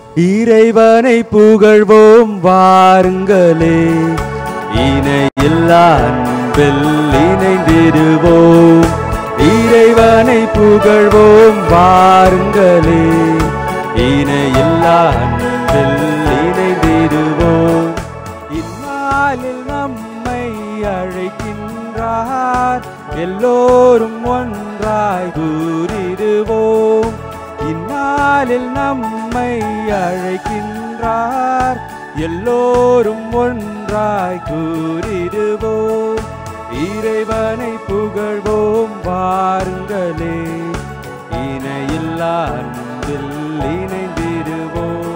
இறைவனை புகழ்வோம் வாருங்களே இணையில்லா அன்பில் இணைந்திடுவோம் இறைவனை புகழ்வோம் வாருங்களே இணையில்லா அன்பில் இணைந்திடுவோம் இந்நாளில் நம்மை அழைக்கின்றார் எல்லோரும் ஒன்றாய் கூறிடுவோம் இந்நாளில் நம்மை அழைக்கின்றார் எல்லோரும் ஒன்றாய் கூறிடுவோம் இறைவனை புகழ்வோம் வாருங்களே இணையில்லா அன்பில் இணைந்திடுவோம்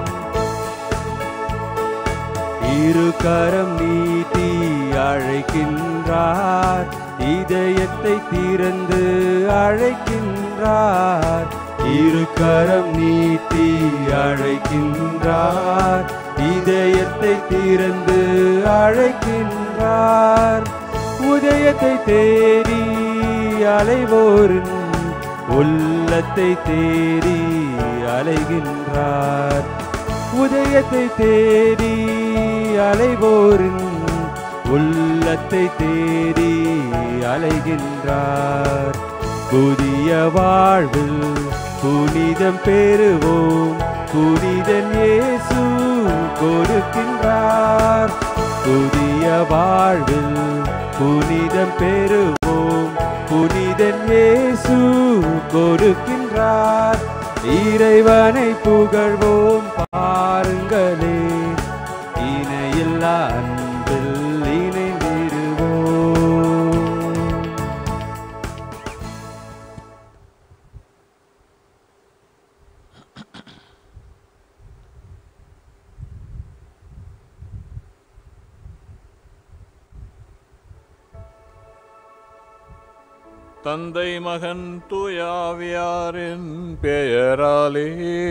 இரு கரம் நீட்டி அழைக்கின்றார் இதயத்தை திறந்து அழைக்கின்றார் இரு கரம் நீட்டி அழைக்கின்றார் இதயத்தை திறந்து அழைக்கின்றார் உதயத்தை தேடி அலைவோரின் உள்ளத்தை தேடி அலைகின்றார் உதயத்தை தேடி அலைவோரின் உள்ளத்தை தேடி அலைகின்றார் புதிய வாழ்வில் புனிதம் பெறுவோம் புனிதன் இயேசு கொடுக்கின்றார் புதிய வாழ்வில் புனிதம் பெறுவோம் புனிதன் இயேசு கொடுக்கின்றார் இறைவனை புகழ்வோம் பாருங்களே இணையில்லா அன்பில் இணைந்திடுவோம் தந்தை மகன் தூயாவியாரின் பெயராலே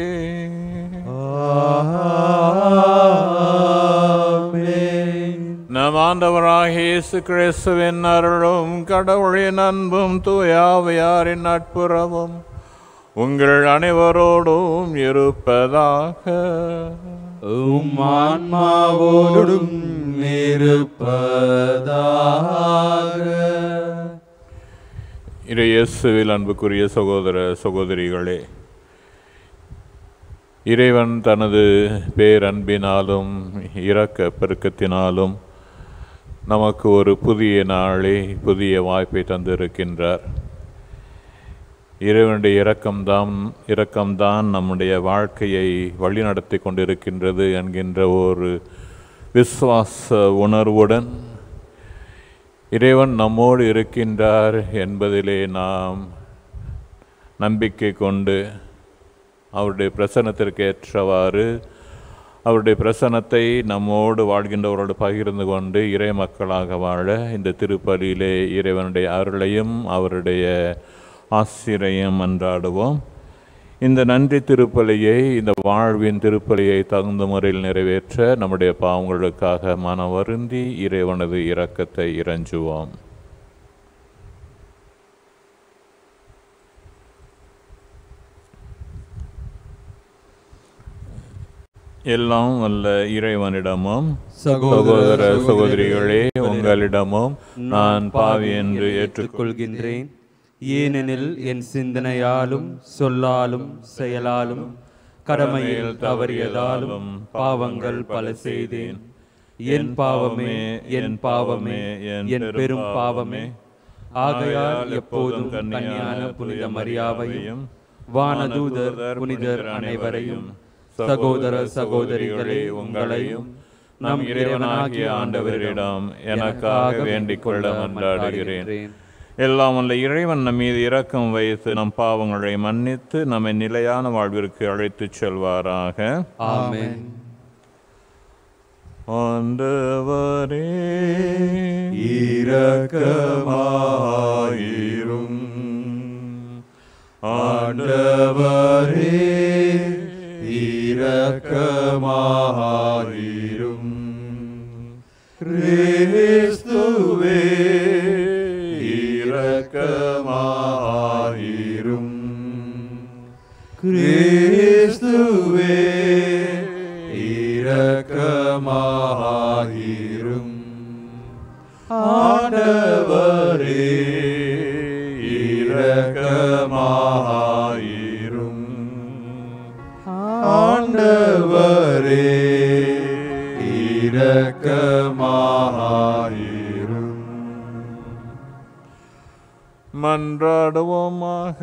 நம் ஆண்டவராகிய இயேசு கிறிஸ்துவின் அருளும் கடவுளின் அன்பும் தூயாவியாரின் நட்புறவும் உங்கள் அனைவரோடும் இருப்பதாக உம் ஆன்மாவோடும் இருப்பதாக இறை இயேசுவில் அன்புக்குரிய சகோதர சகோதரிகளே இறைவன் தனது பேரன்பினாலும் இரக்க பெருக்கத்தினாலும் நமக்கு ஒரு புதிய நாளை புதிய வாய்ப்பை தந்திருக்கின்றார் இறைவனுடைய இரக்கம்தான் இரக்கம்தான் நம்முடைய வாழ்க்கையை வழிநடத்தி கொண்டிருக்கின்றது என்கின்ற ஒரு விசுவாச உணர்வுடன் இறைவன் நம்மோடு இருக்கின்றார் என்பதிலே நாம் நம்பிக்கை கொண்டு அவருடைய பிரசன்னத்திற்கு ஏற்றவாறு அவருடைய பிரசன்னத்தை நம்மோடு வாழ்கின்றவரோடு பகிர்ந்து கொண்டு இறை மக்களாக வாழ இந்த திருப்பலியிலே இறைவனுடைய அருளையும் அவருடைய ஆசிரையும் அன்றாடுவோம் இந்த நன்றி திருப்பலியை இந்த வாழ்வின் திருப்பலியை தகுந்த முறையில் நிறைவேற்ற நம்முடைய பாவங்களுக்காக மன வருந்தி இறைவனது இரக்கத்தை இறைஞ்சுவோம் எல்லாம் வல்ல இறைவனிடமும் சகோதர சகோதரிகளே உங்களிடமும் நான் பாவி என்று ஏற்றுக்கொள்கின்றேன் ஏனெனில் என் சிந்தனையாலும் சொல்லாலும் செயலாலும் கடமையில் தவறியதாலும் பாவங்கள் பல செய்தேன் என் பாவமே என் பாவமே என் பெரும் பாவமே ஆகையால் எப்போதும் கன்னியான புனித மரியாவையும் வானதூதர் புனிதர் அனைவரையும் சகோதர சகோதரிகளே உங்களையும் நம் இறைவனாகிய ஆண்டவரிடம் எனக்காக வேண்டிக் கொள்ள மன்றாடுகிறேன் எல்லாம் வல்ல இறைவன் நம் மீது இரக்கம் வைத்து நம் பாவங்களை மன்னித்து நம்மை நிலையான வாழ்விற்கு அழைத்துச் செல்வாராக ஆமென் ஆண்டவரே இரக்கமாயிரும் ஆண்டவரே இரக்கமாயிரும் கிறிஸ்துவே இரக்கமாயிரும் கிறிஸ்துவே இயேசுவே இரக்கமாயிரும் ஆண்டவரே இரக்கமாயிரும் ஆண்டவரே இரக்கமாயிரும் மன்றாடுவோமாக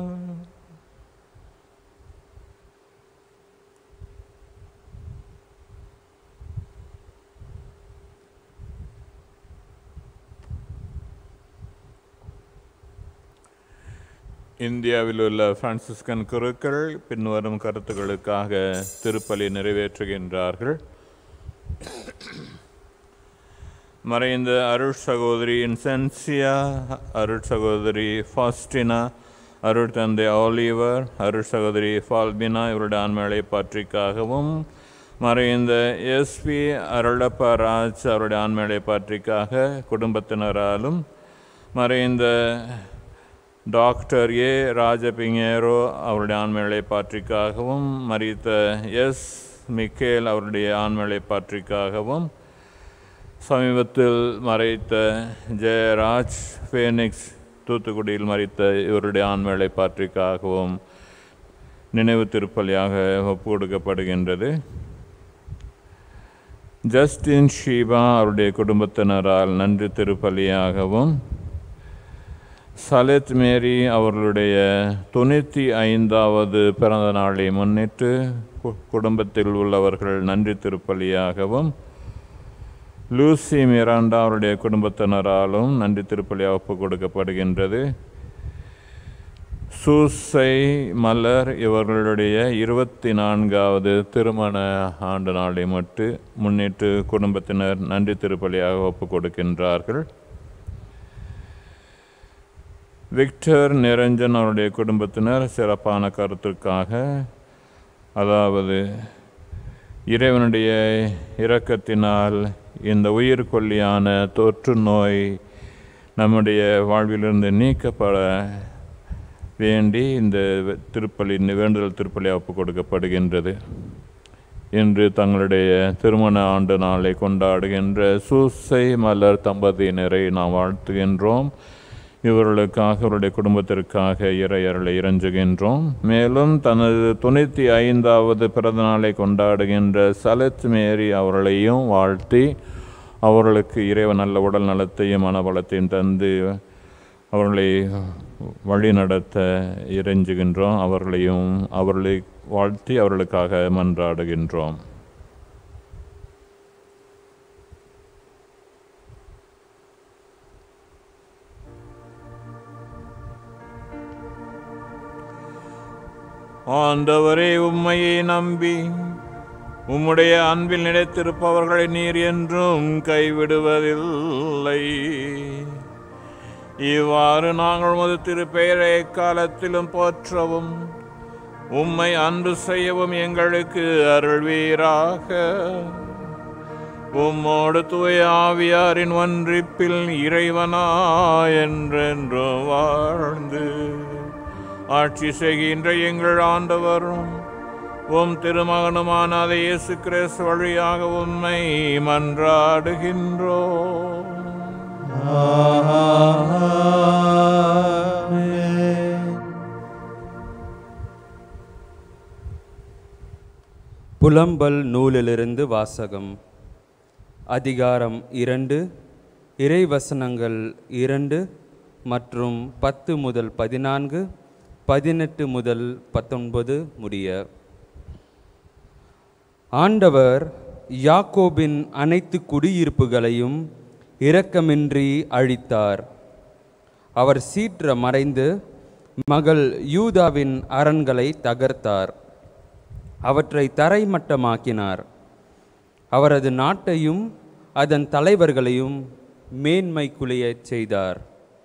இந்தியாவில் உள்ள பிரான்சிஸ்கன் குருக்கள் பின்வரும் கருத்துக்களுக்காக திருப்பலி நிறைவேற்றுகின்றார்கள் மறைந்த அருள் சகோதரி இன்சென்சியா அருள் சகோதரி ஃபாஸ்டினா அருள் தந்தை ஆலிவர் அருள் சகோதரி ஃபால்பினா இவருடைய ஆண்மையை பற்றிக்காகவும் மறைந்த எஸ்பி அருளப்ப ராஜ் அவருடைய ஆண்மையை பற்றிக்காக குடும்பத்தினராலும் மறைந்த டாக்டர் ஏ ராஜபிங்கேரோ அவருடைய ஆண்மையை பற்றிக்காகவும் மறித்த எஸ் மிக்கேல் அவருடைய ஆண்மையை பற்றிக்காகவும் சமீபத்தில் மறைத்த ஜெயராஜ் ஃபேனிக்ஸ் தூத்துக்குடியில் மறித்த இவருடைய ஆண்மையை பற்றிக்காகவும் நினைவு திருப்பலியாக ஒப்பு கொடுக்கப்படுகின்றது ஜஸ்டின் ஷீபா அவருடைய குடும்பத்தினரால் நன்றி திருப்பலியாகவும் சலத் மேரி அவர்களுடைய தொண்ணூற்றி ஐந்தாவது பிறந்த நாளை முன்னிட்டு கு- குடும்பத்தில் உள்ளவர்கள் நன்றி திருப்பலியாகவும் லூசி மிராண்டா அவருடைய குடும்பத்தினராலும் நன்றி திருப்பலியாக ஒப்பு கொடுக்கப்படுகின்றது சூசை மலர் இவர்களுடைய இருபத்தி நான்காவது திருமண ஆண்டு நாளை மட்டு முன்னிட்டு குடும்பத்தினர் நன்றி திருப்பலியாக ஒப்பு கொடுக்கின்றார்கள் விக்டர் நிரஞ்சன் அவருடைய குடும்பத்தினர் சிறப்பான கருத்துக்காக அதாவது இறைவனுடைய இரக்கத்தினால் இந்த உயிர்கொல்லியான தொற்று நோய் நம்முடைய வாழ்விலிருந்து நீக்கப்பட வேண்டி இந்த திருப்பலி இந்த வேண்டுதல் திருப்பலி ஒப்பு கொடுக்கப்படுகின்றது இன்று தங்களுடைய திருமண ஆண்டு நாளை கொண்டாடுகின்ற சூசை மலர் தம்பதியினரை நாம் வாழ்த்துகின்றோம் இவர்களுக்காக அவருடைய குடும்பத்திற்காக இறையருளை இறைஞ்சுகின்றோம் மேலும் தனது தொண்ணூற்றி ஐந்தாவது பிறந்த நாளை கொண்டாடுகின்ற சலத் மேரி அவர்களையும் வாழ்த்தி அவர்களுக்கு இறைவன் நல்ல உடல் நலத்தையும் மனபலத்தையும் தந்து அவர்களை வழி நடத்த இறைஞ்சுகின்றோம் அவர்களையும் அவர்களை வாழ்த்தி அவர்களுக்காக மன்றாடுகின்றோம் ஆண்டவரே உம்மையை நம்பி உம்முடைய அன்பில் நிலைத்திருப்பவர்களை நீர் என்றும் கைவிடுவதில்லை இவ்வாறு நாங்கள் உமது திருப்பெயரை எக்காலத்திலும் போற்றவும் உம்மை அன்பு செய்யவும் எங்களுக்கு அருள்வீராக உம்மோடு தூய ஆவியாரின் ஒன்றிப்பில் இறைவனா என்றென்றும் வாழ்ந்து ஆட்சி செய்கின்ற எங்கள் ஆண்டவரும் உம் திருமகனுமான அதை இயேசு கிறிஸ்து வழியாக உம்மை மன்றாடுகின்றோம் ஆமென். புலம்பல் நூலிலிருந்து வாசகம் அதிகாரம் இரண்டு இறைவசனங்கள் இரண்டு மற்றும் பத்து முதல் பதினான்கு பதினெட்டு முதல் பத்தொன்பது முடிய ஆண்டவர் யாக்கோபின் அனைத்து குடியிருப்புகளையும் இரக்கமின்றி அழித்தார் அவர் சீற்ற மறைந்து மகள் யூதாவின் அரண்களை தகர்த்தார் அவற்றை தரைமட்டமாக்கினார் அவரது நாட்டையும் அதன் தலைவர்களையும் மேன்மை குலையச் செய்தார்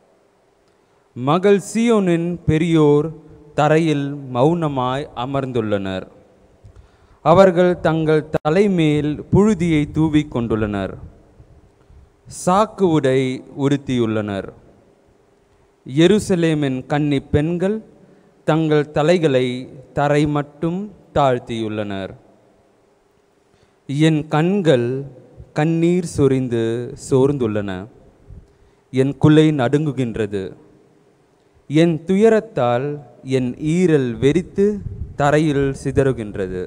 மகள் சியோனின் பெரியோர் தரையில் மௌனமாய் அமர்ந்துள்ளனர் அவர்கள் தங்கள் தலைமேல் புழுதியை தூவிக் கொண்டுள்ளனர் சாக்கு உடை உடுத்தியுள்ளனர் எருசலேமின் கன்னி பெண்கள் தங்கள் தலைகளை தரை மட்டும் தாழ்த்தியுள்ளனர் என் கண்கள் கண்ணீர் சொரிந்து சோர்ந்துள்ளன என் குலை நடுங்குகின்றது என் துயரத்தால் என் ஈரல் வெறித்து தரையில் சிதறுகின்றது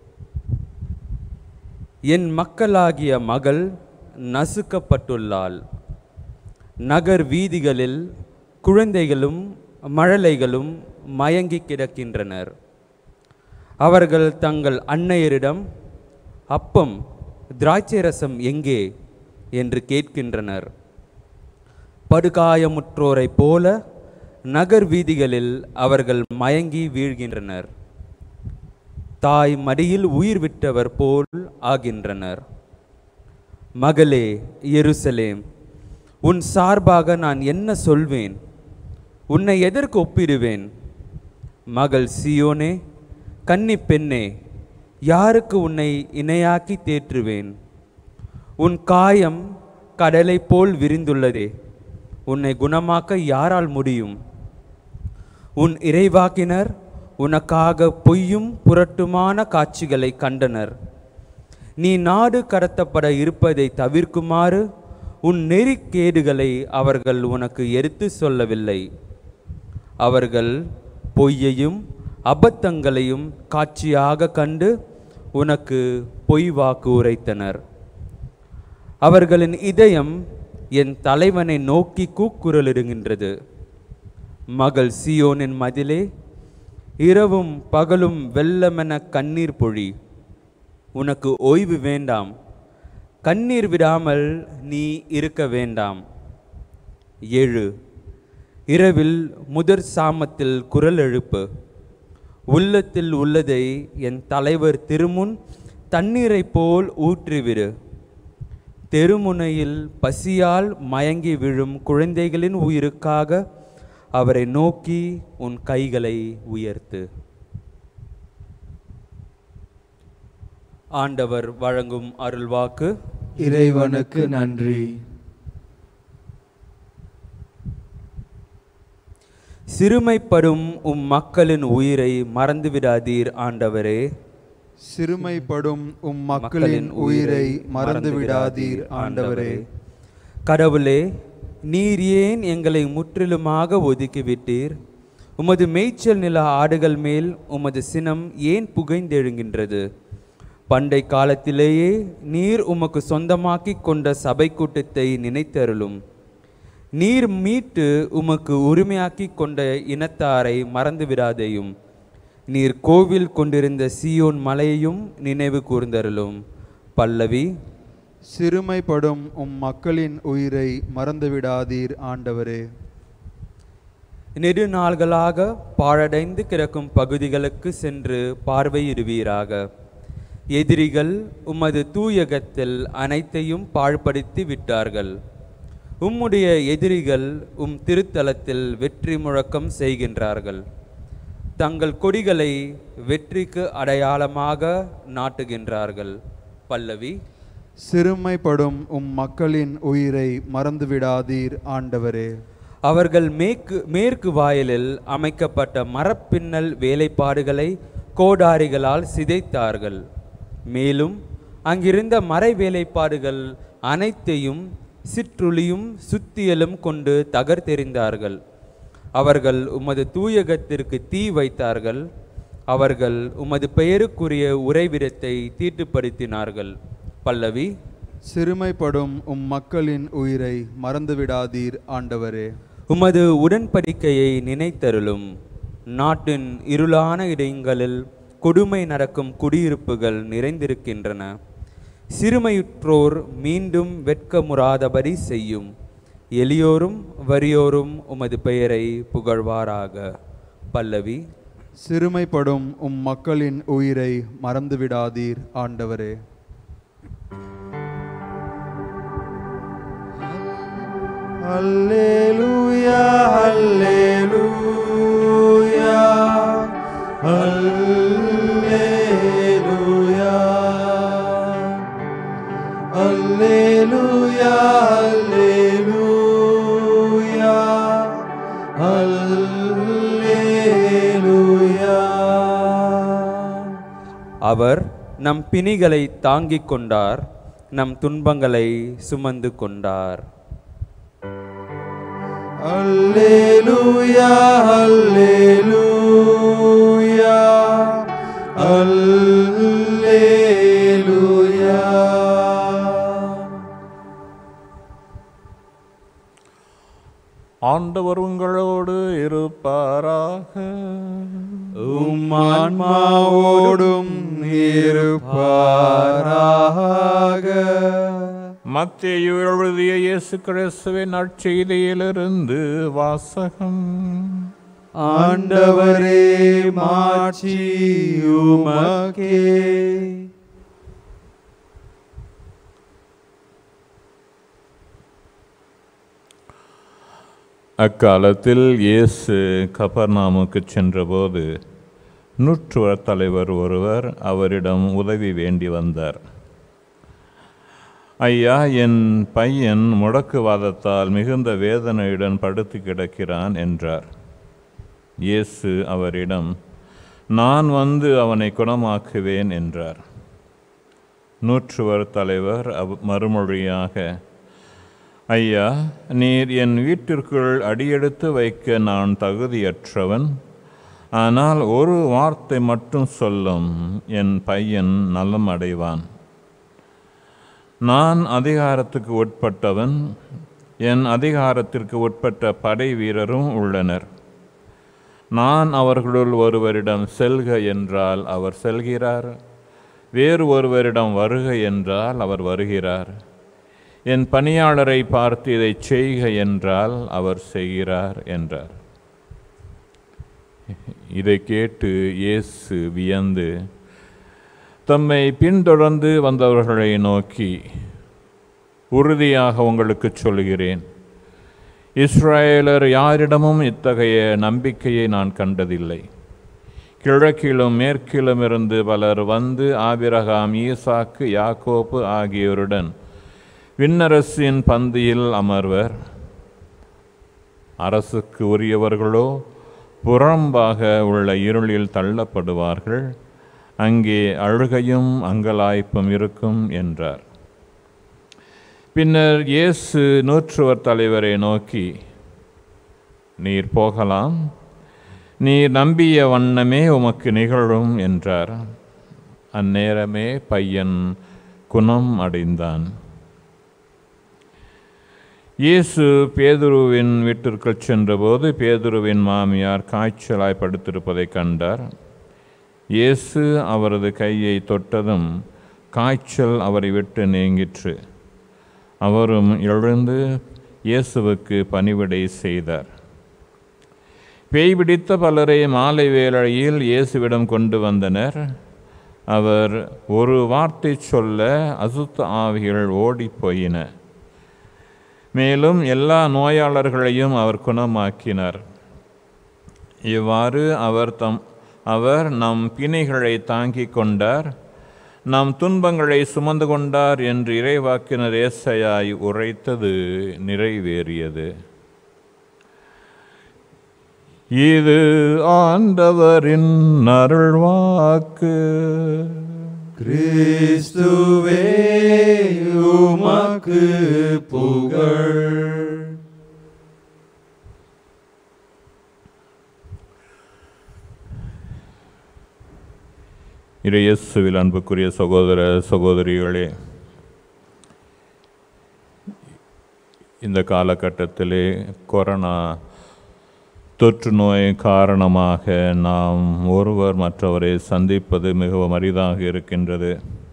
என் மக்களாகிய மகள் நசுக்கப்பட்டுள்ளாள் நகர் வீதிகளில் குழந்தைகளும் மழலைகளும் மயங்கி கிடக்கின்றனர் அவர்கள் தங்கள் அன்னையரிடம் அப்பம் திராட்சை ரசம் எங்கே என்று கேட்கின்றனர் படுகாயமுற்றோரைப் போல நகர் வீதிகளில் அவர்கள் மயங்கி வீழ்கின்றனர் தாய் மடியில் உயிர் விட்டவர் போல் ஆகின்றனர் மகளே எருசலேம் உன் சார்பாக நான் என்ன சொல்வேன் உன்னை எதற்கு ஒப்பிடுவேன் மகள் சியோனே கன்னி பெண்ணே யாருக்கு உன்னை இணையாக்கி தேற்றுவேன் உன் காயம் கடலைப் போல் விரிந்துள்ளதே உன்னை குணமாக்க யாரால் முடியும் உன் இறைவாக்கினர் உனக்காக பொய்யும் புரட்டுமான காட்சிகளை கண்டனர் நீ நாடு கடத்தப்பட இருப்பதை தவிர்க்குமாறு உன் நெறிக்கேடுகளை அவர்கள் உனக்கு எடுத்து சொல்லவில்லை அவர்கள் பொய்யையும் அபத்தங்களையும் காட்சியாக கண்டு உனக்கு பொய் வாக்கு உரைத்தனர் அவர்களின் இதயம் என் தலைவனை நோக்கி கூக்குரலிடுகின்றது மகள் சியோனின் மதிலே இரவும் பகலும் வெள்ளமென கண்ணீர் பொழி உனக்கு ஓய்வு வேண்டாம் கண்ணீர் விடாமல் நீ இருக்க வேண்டாம் ஏழு இரவில் முதற் சாமத்தில் குரல் எழுப்பு உள்ளத்தில் உள்ளதை என் தலைவர் திருமுன் தண்ணீரைப் போல் ஊற்றிவிடு தெருமுனையில் பசியால் மயங்கி விழும் குழந்தைகளின் உயிருக்காக அவரை நோக்கி உன் கைகளை உயர்த்து ஆண்டவர் வழங்கும் அருள்வாக்கு இறைவனுக்கு நன்றி சிறுமைப்படும் உம் மக்களின் உயிரை மறந்துவிடாதீர் ஆண்டவரே சிறுமைப்படும் உம் மக்களின் உயிரை மறந்து விடாதீர் ஆண்டவரே கடவுளே நீர் ஏன் எங்களை முற்றிலுமாக ஒதுக்கிவிட்டீர் உமது மேய்ச்சல் நில ஆடுகள் மேல் உமது சினம் ஏன் புகைந்தெழுகின்றது பண்டை காலத்திலேயே நீர் உமக்கு சொந்தமாக்கி கொண்ட சபை கூட்டத்தை நினைத்தருளும் நீர் மீட்டு உமக்கு உரிமையாக்கி கொண்ட இனத்தாரை மறந்துவிடாதேயும் நீர் கோவில் கொண்டிருந்த சீயோன் மலையையும் நினைவு கூர்ந்தருளும் பல்லவி சிறுமைப்படும் உம் மக்களின் உயிரை மறந்து விடாதீர் ஆண்டவரே நெடுநாள்களாக பாழடைந்து கிடக்கும் பகுதிகளுக்கு சென்று பார்வையிடுவீராக எதிரிகள் உமது தூயகத்தில் அனைத்தையும் பாழ்படுத்தி விட்டார்கள் உம்முடைய எதிரிகள் உம் திருத்தலத்தில் வெற்றி முழக்கம் செய்கின்றார்கள் தங்கள் கொடிகளை வெற்றிக்கு அடையாளமாக நாட்டுகின்றார்கள் பல்லவி சிறுமைப்படும் உம் மக்களின் உயிரை மறந்து விடாதீர் ஆண்டவரே அவர்கள் மேற்கு மேற்கு வாயிலில் அமைக்கப்பட்ட மரப்பின்னல் வேலைப்பாடுகளை கோடாரிகளால் சிதைத்தார்கள் மேலும் அங்கிருந்த மறை வேலைப்பாடுகள் அனைத்தையும் சிற்றுளியும் சுத்தியலும் கொண்டு தகர்த்தெறிந்தார்கள் அவர்கள் உமது தூயகத்திற்கு தீ வைத்தார்கள் அவர்கள் உமது பெயருக்குரிய உறைவிடத்தை தீட்டுப்படுத்தினார்கள் பல்லவி சிறுமைப்படும் உம் மக்களின் உயிரை மறந்து விடாதீர் ஆண்டவரே உமது உடன்படிக்கையை நினைத்தருளும் நாட்டின் இருளான இடங்களில் கொடுமை நடக்கும் குடியிருப்புகள் நிறைந்திருக்கின்றன சிறுமையுற்றோர் மீண்டும் வெட்கமுறாதபடி செய்யும் எளியோரும் வறியோரும் உமது பெயரை புகழ்வாராக பல்லவி சிறுமைப்படும் உம் மக்களின் உயிரை மறந்து விடாதீர் ஆண்டவரே அல்லேலூயா அல்லேலூயா அல்லேலூயா அல்லேலூயா அல்லேலூயா அல்லேலூயா அவர் நம் பிணிகளை தாங்கிக் கொண்டார் நம் துன்பங்களை சுமந்து கொண்டார் அல்லேலூயா அல்லேலூயா அல்லேலூயா ஆண்டவர் உங்களோடு இருப்பாராக உம் ஆன்மாவோடும் இருப்பாராக மத்தேயு எழுதிய இயேசு கிறிஸ்துவின் நற்செய்தியிலிருந்து வாசகம் ஆண்டவரே மாட்சி உமக்கே அக்காலத்தில் இயேசு கபர்நாமுக்கு சென்றபோது நூற்றுவர் தலைவர் ஒருவர் அவரிடம் உதவி வேண்டி வந்தார் ஐயா என் பையன் முடக்குவாதத்தால் மிகுந்த வேதனையுடன் படுத்து கிடக்கிறான் என்றார் இயேசு அவரிடம் நான் வந்து அவனை குணமாக்குவேன் என்றார் நூற்றுவர் தலைவர் அவ் மறுமொழியாக ஐயா நீர் என் வீட்டிற்குள் அடியெடுத்து வைக்க நான் தகுதியற்றவன் ஆனால் ஒரு வார்த்தை மட்டும் சொல்லும் என் பையன் நலம் அடைவான் நான் அதிகாரத்துக்கு உட்பட்டவன் என் அதிகாரத்திற்கு உட்பட்ட படை வீரரும் உள்ளனர் நான் அவர்களுள் ஒருவரிடம் செல்க என்றால் அவர் செல்கிறார் வேறு ஒருவரிடம் வருக என்றால் அவர் வருகிறார் என் பணியாளரை பார்த்து இதை செய்க என்றால் அவர் செய்கிறார் என்றார் இதை கேட்டு இயேசு வியந்து தம்மை பின்தொடர்ந்து வந்தவர்களை நோக்கி உறுதியாக உங்களுக்கு சொல்கிறேன் இஸ்ராயலர் யாரிடமும் இத்தகைய நம்பிக்கையை நான் கண்டதில்லை கிழக்கிலும் மேற்கிலும் இருந்து பலர் வந்து ஆபிரகாம் ஈசாக்கு யாக்கோப்பு ஆகியோருடன் விண்ணரசின் பந்தியில் அமர்வர் அரசுக்கு உரியவர்களோ புறம்பாக உள்ள இருளில் தள்ளப்படுவார்கள் அங்கே அழுகையும் அங்கலாய்ப்பும் இருக்கும் என்றார் பின்னர் இயேசு நூற்றுவர் தலைவரை நோக்கி நீர் போகலாம் நீர் நம்பிய வண்ணமே உமக்கு நிகழும் என்றார் அந்நேரமே பையன் குணம் அடைந்தான் இயேசு பேதுருவின் வீட்டிற்குள் சென்றபோது பேதுருவின் மாமியார் காய்ச்சலாய் படுத்திருப்பதைக் கண்டார் இயேசு அவரது கையை தொட்டதும் காய்ச்சல் அவரை விட்டு நீங்கிற்று அவரும் எழுந்து இயேசுவுக்கு பணிவிடை செய்தார் பேய் பிடித்த பலரை மாலை வேளையில் இயேசுவிடம் கொண்டு வந்தனர் அவர் ஒரு வார்த்தை சொல்ல அசுத்த ஆவிகள் ஓடிப் போயின மேலும் எல்லா நோயாளர்களையும் அவர் குணமாக்கினார் இவ்வாறு அவர் தம் அவர் நம் பிணைகளை தாங்கிக் கொண்டார் நம் துன்பங்களை சுமந்து கொண்டார் என்று இறைவாக்கினர் ஏசையாய் உரைத்தது நிறைவேறியது இது ஆண்டவரின் அருள்வாக்கு கிறிஸ்துவே உமக்கு புகழ் இறையேசுவில் அன்புக்குரிய சகோதர சகோதரிகளே இந்த காலகட்டத்திலே கொரோனா தொற்று நோய் காரணமாக நாம் ஒருவர் மற்றவரை சந்திப்பது மிகவும் அரிதாக இருக்கின்றது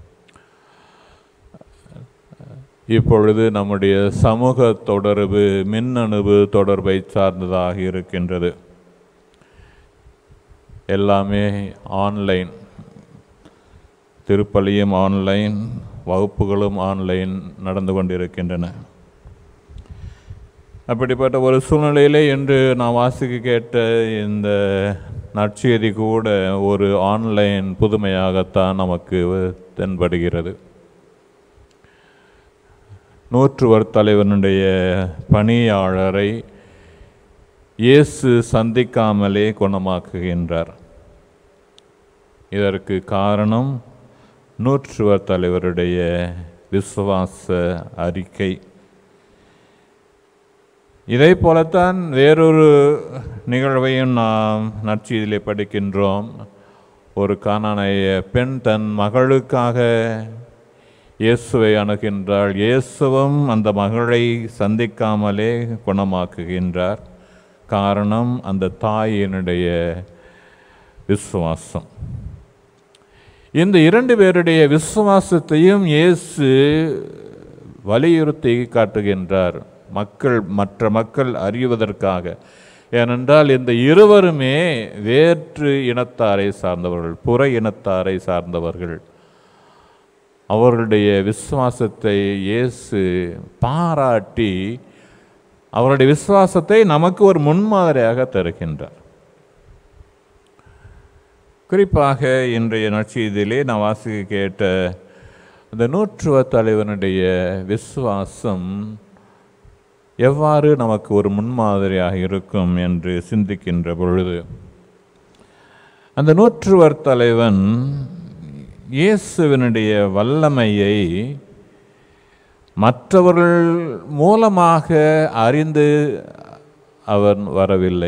இப்பொழுது நம்முடைய சமூக தொடர்பு மின்னணுவு தொடர்பை சார்ந்ததாக இருக்கின்றது எல்லாமே ஆன்லைன் திருப்பலியும் ஆன்லைன் வகுப்புகளும் ஆன்லைன் நடந்து கொண்டிருக்கின்றன அப்படிப்பட்ட ஒரு சூழ்நிலையிலே இன்று நான் வாசிக்க கேட்ட இந்த நற்செய்தி கூட ஒரு ஆன்லைன் புதுமையாகத்தான் நமக்கு தென்படுகிறது நூற்றுவர் தலைவனுடைய பணியாளரை இயேசு சந்திக்காமலே குணமாக்குகின்றார் இதற்கு காரணம் நூற்றுவர் தலைவருடைய விசுவாச அறிக்கை இதை போலத்தான் வேறொரு நிகழ்வையும் நாம் நற்செய்தியிலே படிக்கின்றோம் ஒரு கானானைய பெண் தன் மகளுக்காக இயேசுவை அணுகின்றாள் இயேசுவும் அந்த மகளை சந்திக்காமலே குணமாக்குகின்றார் காரணம் அந்த தாயினுடைய விசுவாசம் இந்த இரண்டு பேருடைய விசுவாசத்தையும் இயேசு வலியுறுத்தி காட்டுகின்றார் மக்கள் மற்ற மக்கள் அறிவதற்காக ஏனென்றால் இந்த இருவருமே வேற்று இனத்தாரை சார்ந்தவர்கள் புற இனத்தாரை சார்ந்தவர்கள் அவர்களுடைய விசுவாசத்தை இயேசு பாராட்டி அவருடைய விசுவாசத்தை நமக்கு ஒரு முன்மாதிரியாக தருகின்றார் குறிப்பாக இன்றைய நற்செய்தியிலே நான் வாசிக்க கேட்ட அந்த நூற்றுவ தலைவனுடைய விசுவாசம் எவ்வாறு நமக்கு ஒரு முன்மாதிரியாக இருக்கும் என்று சிந்திக்கின்ற பொழுது அந்த நூற்றுவர் தலைவன் இயேசுவினுடைய வல்லமையை மற்றவர்கள் மூலமாக அறிந்து அவன் வரவில்லை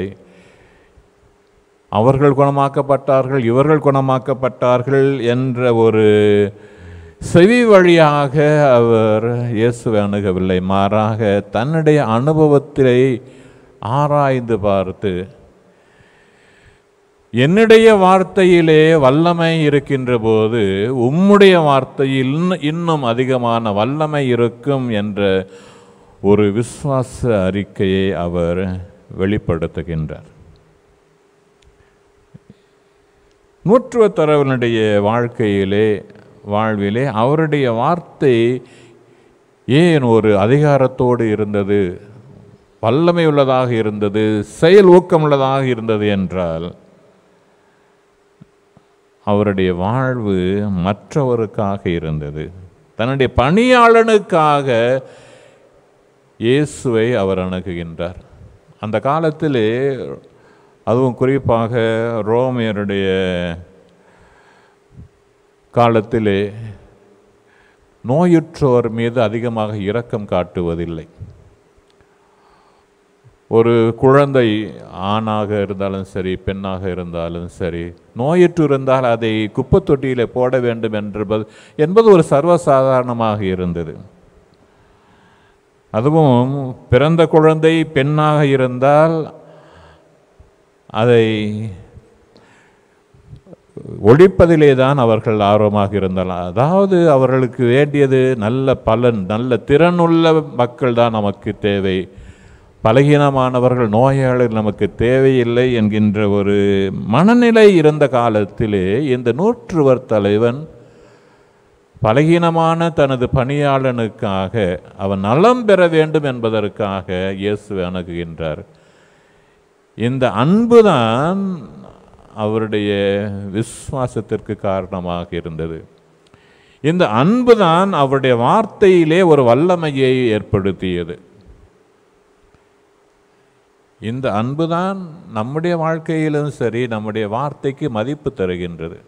அவர்கள் குணமாக்கப்பட்டார்கள் இவர்கள் குணமாக்கப்பட்டார்கள் என்ற ஒரு செவி வழியாக அவர் இயேசுவை அணுகவில்லை மாறாக தன்னுடைய அனுபவத்திலே ஆராய்ந்து பார்த்து என்னுடைய வார்த்தையிலே வல்லமை இருக்கின்ற போது உம்முடைய வார்த்தையில் இன்னும் இன்னும் அதிகமான வல்லமை இருக்கும் என்ற ஒரு விசுவாச அறிக்கையை அவர் வெளிப்படுத்துகின்றார் நூற்றுவ தரவனுடைய வாழ்க்கையிலே வாழ்விலே அவருடைய வார்த்தை ஏன் ஒரு அதிகாரத்தோடு இருந்தது வல்லமை உள்ளதாக இருந்தது செயல் ஊக்கமுள்ளதாக இருந்தது என்றால் அவருடைய வாழ்வு மற்றவருக்காக இருந்தது தன்னுடைய பணியாளனுக்காக இயேசுவை அவர் அணுகுகின்றார் அந்த காலத்திலே அதுவும் குறிப்பாக ரோமியருடைய காலத்திலே நோயுற்றோர் மீது அதிகமாக இரக்கம் காட்டுவதில்லை ஒரு குழந்தை ஆணாக இருந்தாலும் சரி பெண்ணாக இருந்தாலும் சரி நோயுற்று இருந்தால் அதை குப்பை தொட்டியிலே போட வேண்டும் என்பது என்பது ஒரு சர்வசாதாரணமாக இருந்தது அதுவும் பிறந்த குழந்தை பெண்ணாக இருந்தால் அதை ஒழிப்பதிலே தான் அவர்கள் ஆர்வமாக இருந்தார்கள் அதாவது அவர்களுக்கு வேண்டியது நல்ல பலன் நல்ல திறனுள்ள மக்கள் தான் நமக்கு தேவை பலகீனமானவர்கள் நோயாளிகள் நமக்கு தேவையில்லை என்கின்ற ஒரு மனநிலை இருந்த காலத்திலே இந்த நூற்றுவர் தலைவன் பலகீனமான தனது பணியாளனுக்காக அவன் நலம் பெற வேண்டும் என்பதற்காக இயேசு அணுகுகின்றார் இந்த அன்புதான் அவருடைய விசுவாசத்திற்கு காரணமாக இருந்தது இந்த அன்புதான் அவருடைய வார்த்தையிலே ஒரு வல்லமையை ஏற்படுத்தியது இந்த அன்புதான் நம்முடைய வாழ்க்கையிலும் சரி நம்முடைய வார்த்தைக்கு மதிப்பு தருகின்றது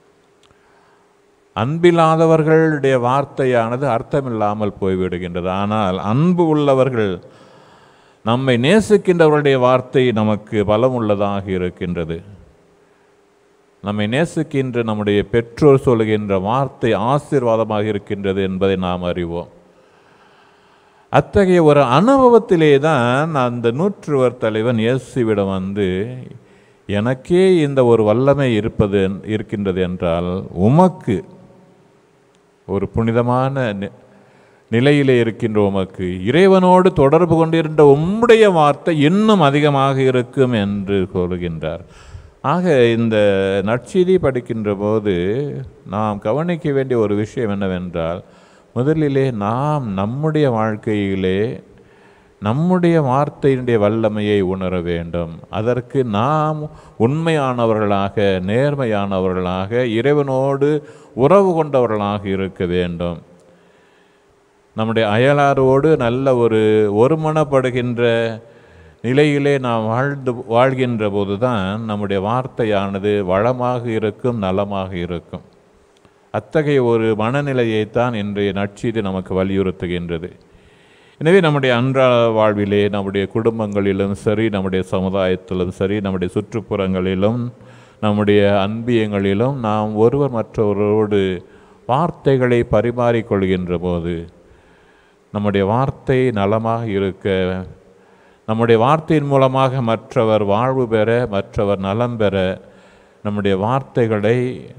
அன்பில்லாதவர்களுடைய வார்த்தையானது அர்த்தமில்லாமல் போய்விடுகின்றது ஆனால் அன்பு உள்ளவர்கள் நம்மை நேசிக்கின்றவர்களுடைய வார்த்தை நமக்கு பலமுள்ளதாக இருக்கின்றது நம்மை நேசிக்கின்ற நம்முடைய பெற்றோர் சொல்கின்ற வார்த்தை ஆசீர்வாதமாக இருக்கின்றது என்பதை நாம் அறிவோம் அத்தகைய ஒரு அனுபவத்திலே தான் அந்த நூற்றுவர் தலைவன் இயேசுவிடம் வந்து எனக்கே இந்த ஒரு வல்லமை இருப்பது இருக்கின்றது என்றால் உமக்கு ஒரு புனிதமான நி- நிலையிலே இருக்கின்ற உமக்கு இறைவனோடு தொடர்பு கொண்டிருந்த உம்முடைய வார்த்தை இன்னும் அதிகமாக இருக்கும் என்று சொல்கின்றார் ஆக இந்த நற்செய்தி படிக்கின்ற போது நாம் கவனிக்க வேண்டிய ஒரு விஷயம் என்னவென்றால் முதலிலே நாம் நம்முடைய வாழ்க்கையிலே நம்முடைய வார்த்தையினுடைய வல்லமையை உணர வேண்டும் அதற்கு நாம் உண்மையானவர்களாக நேர்மையானவர்களாக இறைவனோடு உறவு கொண்டவர்களாக இருக்க வேண்டும் நம்முடைய அயலாரோடு நல்ல ஒரு ஒருமனப்படுகின்ற நிலையிலே நாம் வாழ்ந்து வாழ்கின்ற போது தான் நம்முடைய வார்த்தையானது வளமாக இருக்கும் நலமாக இருக்கும் அத்தகைய ஒரு மனநிலையைத்தான் இன்றைய நற்செய்தி நமக்கு வலியுறுத்துகின்றது எனவே நம்முடைய அன்றாட வாழ்விலே நம்முடைய குடும்பங்களிலும் சரி நம்முடைய சமுதாயத்திலும் சரி நம்முடைய சுற்றுப்புறங்களிலும் நம்முடைய அன்பியங்களிலும் நாம் ஒருவர் மற்றவரோடு வார்த்தைகளை பரிமாறிக்கொள்கின்ற போது நம்முடைய வார்த்தை நலமாக இருக்க நம்முடைய வார்த்தையின் மூலமாக மற்றவர் வாழ்வு பெற மற்றவர் நலம் பெற நம்முடைய வார்த்தைகளை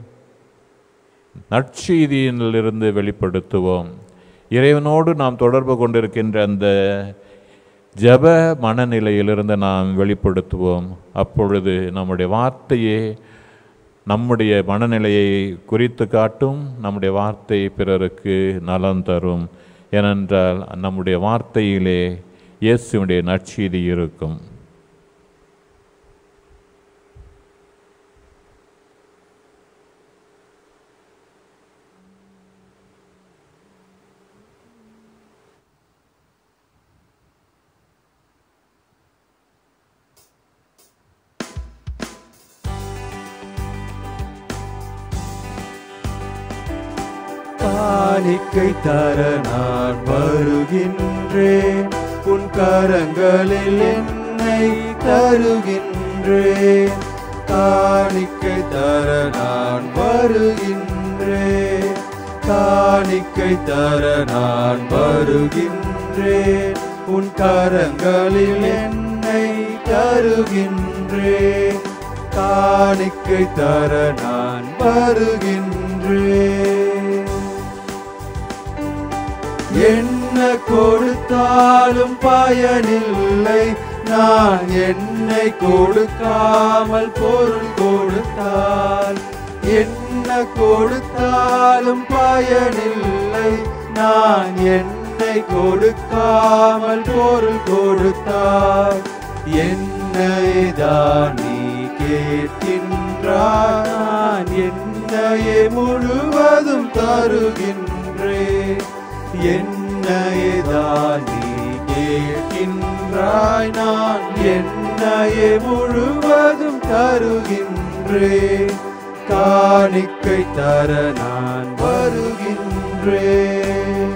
நற்செய்தியிலிருந்து வெளிப்படுத்துவோம் இறைவனோடு நாம் தொடர்பு கொண்டிருக்கின்ற அந்த ஜப மனநிலையிலிருந்து நாம் வெளிப்படுத்துவோம் அப்பொழுது நம்முடைய வார்த்தையே நம்முடைய மனநிலையை குறித்து காட்டும் நம்முடைய வார்த்தை பிறருக்கு நலம் தரும் ஏனென்றால் நம்முடைய வார்த்தையிலே இயேசுடைய நற்செய்தி இருக்கும் காணிக்கை தர நான் வருகின்றேன் உன் கரங்களில் என்னை தருகின்றேன் காணிக்கை தர நான் வருகின்றேன் காணிக்கை தர நான் வருகின்றேன் உன் கரங்களில் என்னை தருகின்றேன் காணிக்கை தர நான் வருகின்றேன் என்ன கொடுத்தாலும் பயனில்லை நான் என்னை கொடுக்காமல் பொருள் கொடுத்தால் என்ன கொடுத்தாலும் பயனில்லை நான் என்னை கொடுக்காமல் பொருள் கொடுத்தால் என்னைதான் நீ கேட்கின்றாய் நான் என்னையே முழுவதும் தருகின்றேன் என்னைதான் நீ கேட்கின்றாய் நான் என்னையே முழுவதும் தருகின்றேன் காணிக்கை தர நான் வருகின்றேன்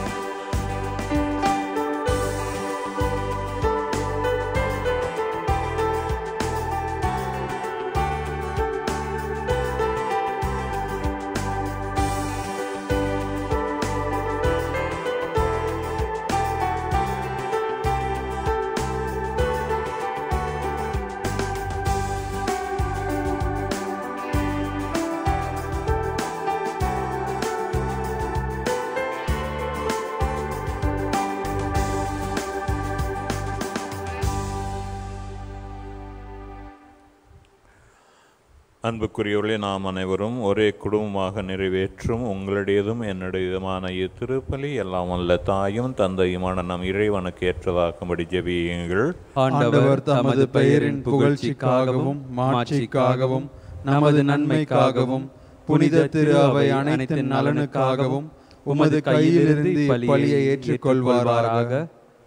அன்புக்குரியவர்களே நாம் அனைவரும் ஒரே குடும்பமாக நிறைவேற்றும் உங்களுடையதும் என்னுடையதுமான இத்திருப்பலி எல்லாம் வல்ல தாயும் தந்தையுமான நம் இறைவனுக்கு ஏற்றதாக்கும்படி ஜெபியுங்கள் ஆண்டவர் தமது பெயரின் புகழ்ச்சிக்காகவும் மாட்சிக்காகவும் நமது நன்மைக்காகவும் புனித திரு அவை அனைத்து நலனுக்காகவும் உமது கையிலிருந்து இப்பலியை ஏற்றுக்கொள்வாராக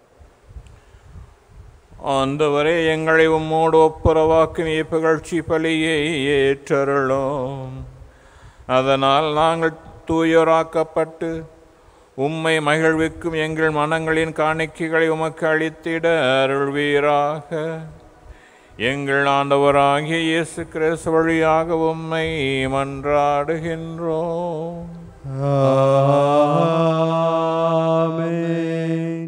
ஆண்டவரே எங்களை உம்மோடு ஒப்புரவாக்கும் இப்புகழ்ச்சி பலியை ஏற்றருளோம் அதனால் நாங்கள் தூயராக்கப்பட்டு உம்மை மகிழ்விக்கும் எங்கள் மனங்களின் காணிக்கைகளை உமக்கு அளித்திட அருள்வீராக எங்கள் ஆண்டவராகிய இயேசு கிறிஸ்து வழியாக உம்மை மன்றாடுகின்றோம் ஆமென்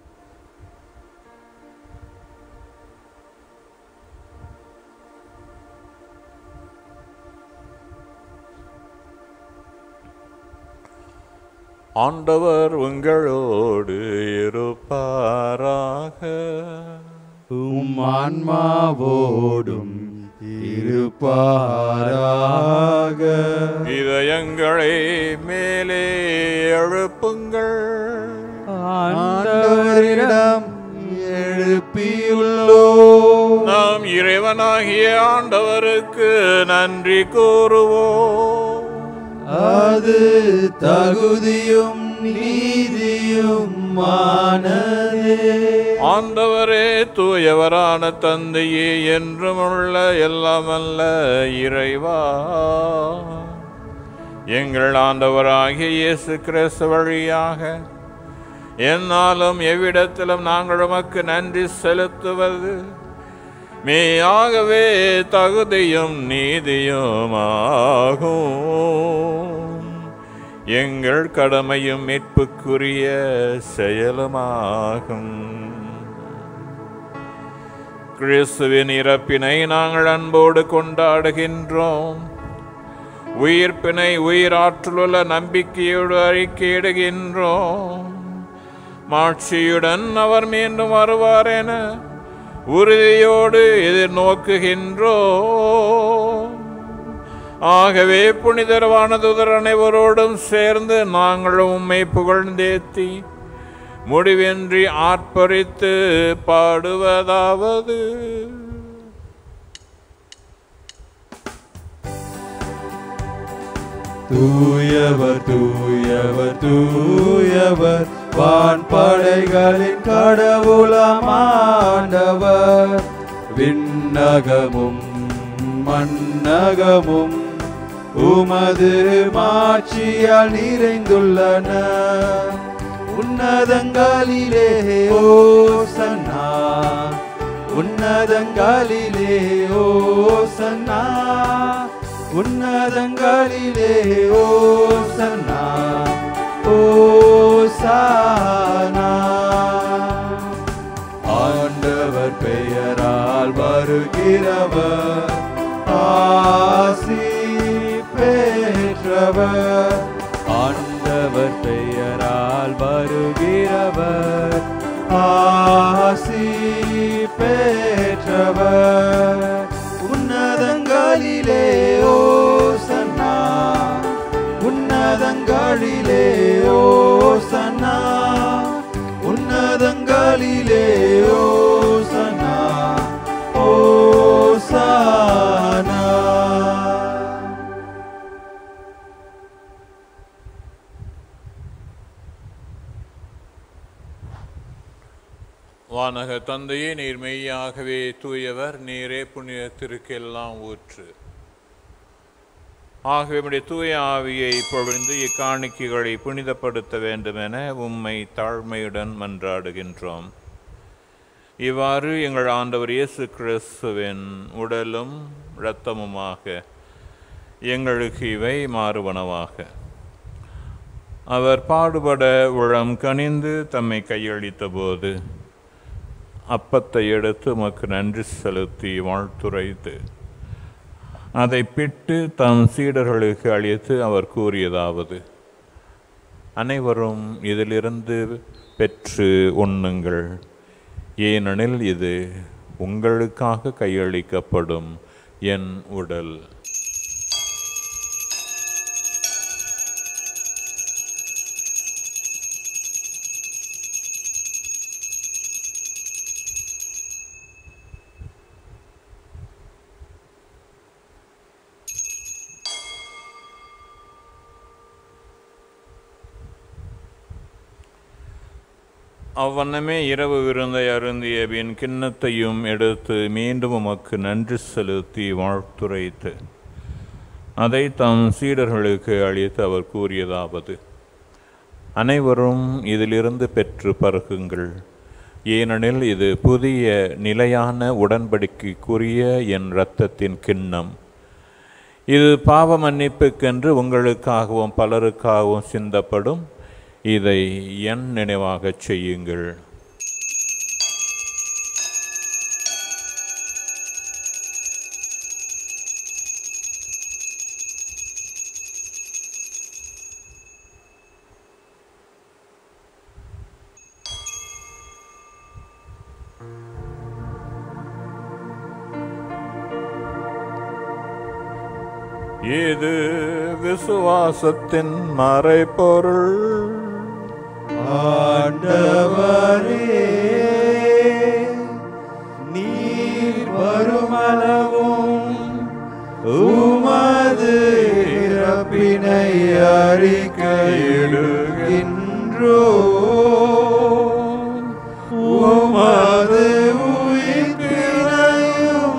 ஆண்டவர் உங்களோடு இருப்பாராக உம் ஆன்மாவோடும் இருப்பாராக இதயங்களை மேலே எழுப்புங்கள் ஆண்டவரிடம் எழுப்பியுள்ளோ நாம் இறைவனாகிய ஆண்டவருக்கு நன்றி கூறுவோம் அது தகுதியும் நீதியும் மானதே ஆண்டவரே தூயவரான தந்தையே என்றும் உள்ள எல்லாமல்ல இறைவா எங்கள் ஆண்டவராகிய இயேசு கிறிஸ்து வழியாக என்னாலும் எவ்விடத்திலும் நாங்கள் உமக்கு நன்றி செலுத்துவது மெய்யாகவே தகுதியும் நீதியும் ஆகும் எங்கள் கடமையும் மீட்புக்குரிய செயலுமாகும் கிறிஸ்துவின் இறப்பினை நாங்கள் அன்போடு கொண்டாடுகின்றோம் உயிர்ப்பினை உயிராற்றலுள்ள நம்பிக்கையோடு அறிக்கையிடுகின்றோம் மாட்சியுடன் அவர் மீண்டும் வருவார் என உறுதியோடு எதிர்நோக்குகின்றோம் ஆகவே புனிதர் வானதுதர் அனைவரோடும் சேர்ந்து நாங்களும் உம்மை புகழ்ந்தேத்தி முடிவின்றி ஆர்ப்பரித்து பாடுவதாவது தூயவர் தூயவர் தூயவர் வான்படைகளின் கடவுளமாண்டவர் விண்ணகமும் மண்ணகமும் உமது மாட்சியால் நிறைந்துள்ளன உன்னதங்களிலே ஓசன்னா உன்னதங்களிலே ஓசன்னா உன்னதங்களிலே ஓசன்னா ஓசானா ஆண்டவர் பெயரால் வருகிறவர் ஆசி பெற்றவர் ஆண்டவர் பெயரால் வருகிறவர் ஆசி பெற்றவர் உன்னதங்களிலே ஓசன்னா உன்னதங்களிலே ஓசன்னா உன்னதங்களிலே ஓசன்னா ஓசானா வானக தந்தையே நீர் மெய்யாகவே தூயவர் நீரே புண்ணியத்திற்கெல்லாம் ஊற்று ஆகவே உம்முடைய தூய ஆவியை பொழிந்து இக்காணிக்கைகளை புனிதப்படுத்த வேண்டுமென உம்மை தாழ்மையுடன் மன்றாடுகின்றோம் இவ்வாறு எங்கள் ஆண்டவர் இயேசு கிறிஸ்துவின் உடலும் இரத்தமுமாக எங்களுக்கு இவை மாறுவனவாக அவர் பாடுபட உளம் கனிந்து தம்மை கையளித்த போது அப்பத்தை எடுத்து உமக்கு நன்றி செலுத்தி வாழ்த்துரைத்து அதை பிட்டு தம் சீடர்களுக்கு அளித்து அவர் கூறியதாவது அனைவரும் இதிலிருந்து பெற்று உண்ணுங்கள் ஏனெனில் இது உங்களுக்காக கையளிக்கப்படும் என் உடல் அவ்வண்ணமே இரவு விருந்தை அருந்திய பின் கிண்ணத்தையும் எடுத்து மீண்டும் உமக்கு நன்றி செலுத்தி வாழ்த்துரைத்து அதை தம் சீடர்களுக்கு அளித்து அவர் கூறியதாவது அனைவரும் இதிலிருந்து பெற்று பருகுங்கள் ஏனெனில் இது புதிய நிலையான உடன்படிக்கைக்குரிய என் இரத்தத்தின் கிண்ணம் இது பாவ மன்னிப்புக்கென்று உங்களுக்காகவும் பலருக்காகவும் சிந்தப்படும் இதை என் நினைவாகச் செய்யுங்கள் இது விசுவாசத்தின் மறைபொருள் ஆண்டவரே நீர் வருமளவும் உமது இறப்பினை அறிக்கையிடுக உமது உயிர்ப்பினையும்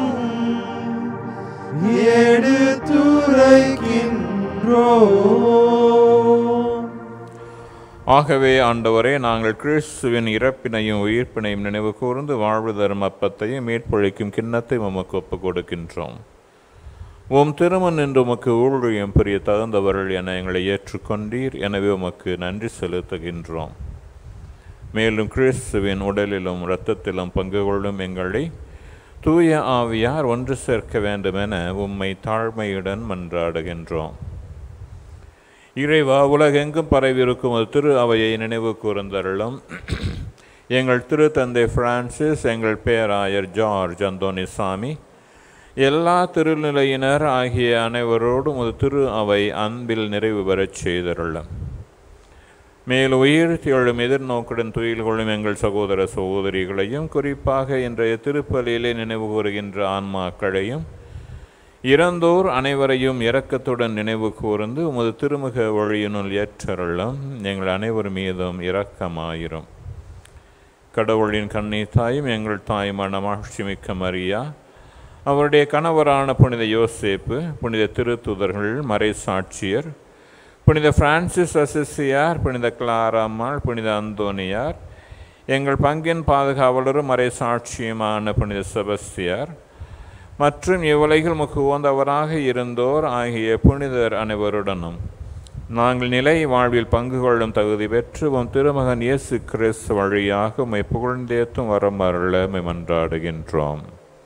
எடுத்துரைக்கின்றோம் ஆகவே ஆண்டவரே நாங்கள் கிறிஸ்துவின் இறப்பினையும் உயிர்ப்பினையும் நினைவு கூர்ந்து வாழ்வு தரும் அப்பத்தையும் மீட்பொழிக்கும் கிண்ணத்தை உமக்கு ஒப்புக் கொடுக்கின்றோம் உம் திருமன் என்று உமக்கு ஊழியம் புரிய தகுந்தவர்கள் என எங்களை ஏற்றுக்கொண்டீர் எனவே உமக்கு நன்றி செலுத்துகின்றோம் மேலும் கிறிஸ்துவின் உடலிலும் இரத்தத்திலும் பங்கு கொள்ளும் எங்களை தூய ஆவியார் ஒன்று சேர்க்க வேண்டுமென உம்மை தாழ்மையுடன் மன்றாடுகின்றோம் இறைவா உலகெங்கும் பரவியிருக்கும் ஒரு திரு அவையை நினைவு கூர்ந்தருளும் எங்கள் திரு தந்தை பிரான்சிஸ் எங்கள் பேராயர் ஜார்ஜ் அந்தோனிசாமி எல்லா திருநிலையினர் ஆகிய அனைவரோடும் ஒரு திரு அவை அன்பில் நிறைவு பெறச் செய்தருளும் மேல் உயிர் எழும் எதிர்நோக்குடன் துயில் கொள்ளும் எங்கள் சகோதர சகோதரிகளையும் குறிப்பாக இன்றைய திருப்பலியிலே நினைவு கூறுகின்ற ஆன்மாக்களையும் இறந்தோர் அனைவரையும் இரக்கத்துடன் நினைவு கூர்ந்து உமது திருமுக வழியினுள் ஏற்றருளும் எங்கள் அனைவர் மீதும் இரக்கமாயிரும் கடவுளின் கண்ணி தாயும் எங்கள் தாயுமான மாட்சிமிக்க மரியா அவருடைய கணவரான புனித யோசேப்பு புனித திருத்துதர்கள் மறை சாட்சியர் புனித பிரான்சிஸ் அசிசியார் புனித கிளாரம்மாள் புனித அந்தோனியார் எங்கள் பங்கின் பாதுகாவலரும் மறை சாட்சியுமான புனித செபஸ்தியார் மற்றும் இவ்வுலகில் முக்கு உகந்தவராக இருந்தோர் ஆகிய புனிதர் அனைவருடனும் நாங்கள் நிலை வாழ்வில் பங்கு கொள்ளும் தகுதி பெற்று உம் திருமகன் இயேசு கிறிஸ்து வழியாக உம்மை புகழ்ந்தேத்தும் வரம் அருள உம்மை மன்றாடுகின்றோம்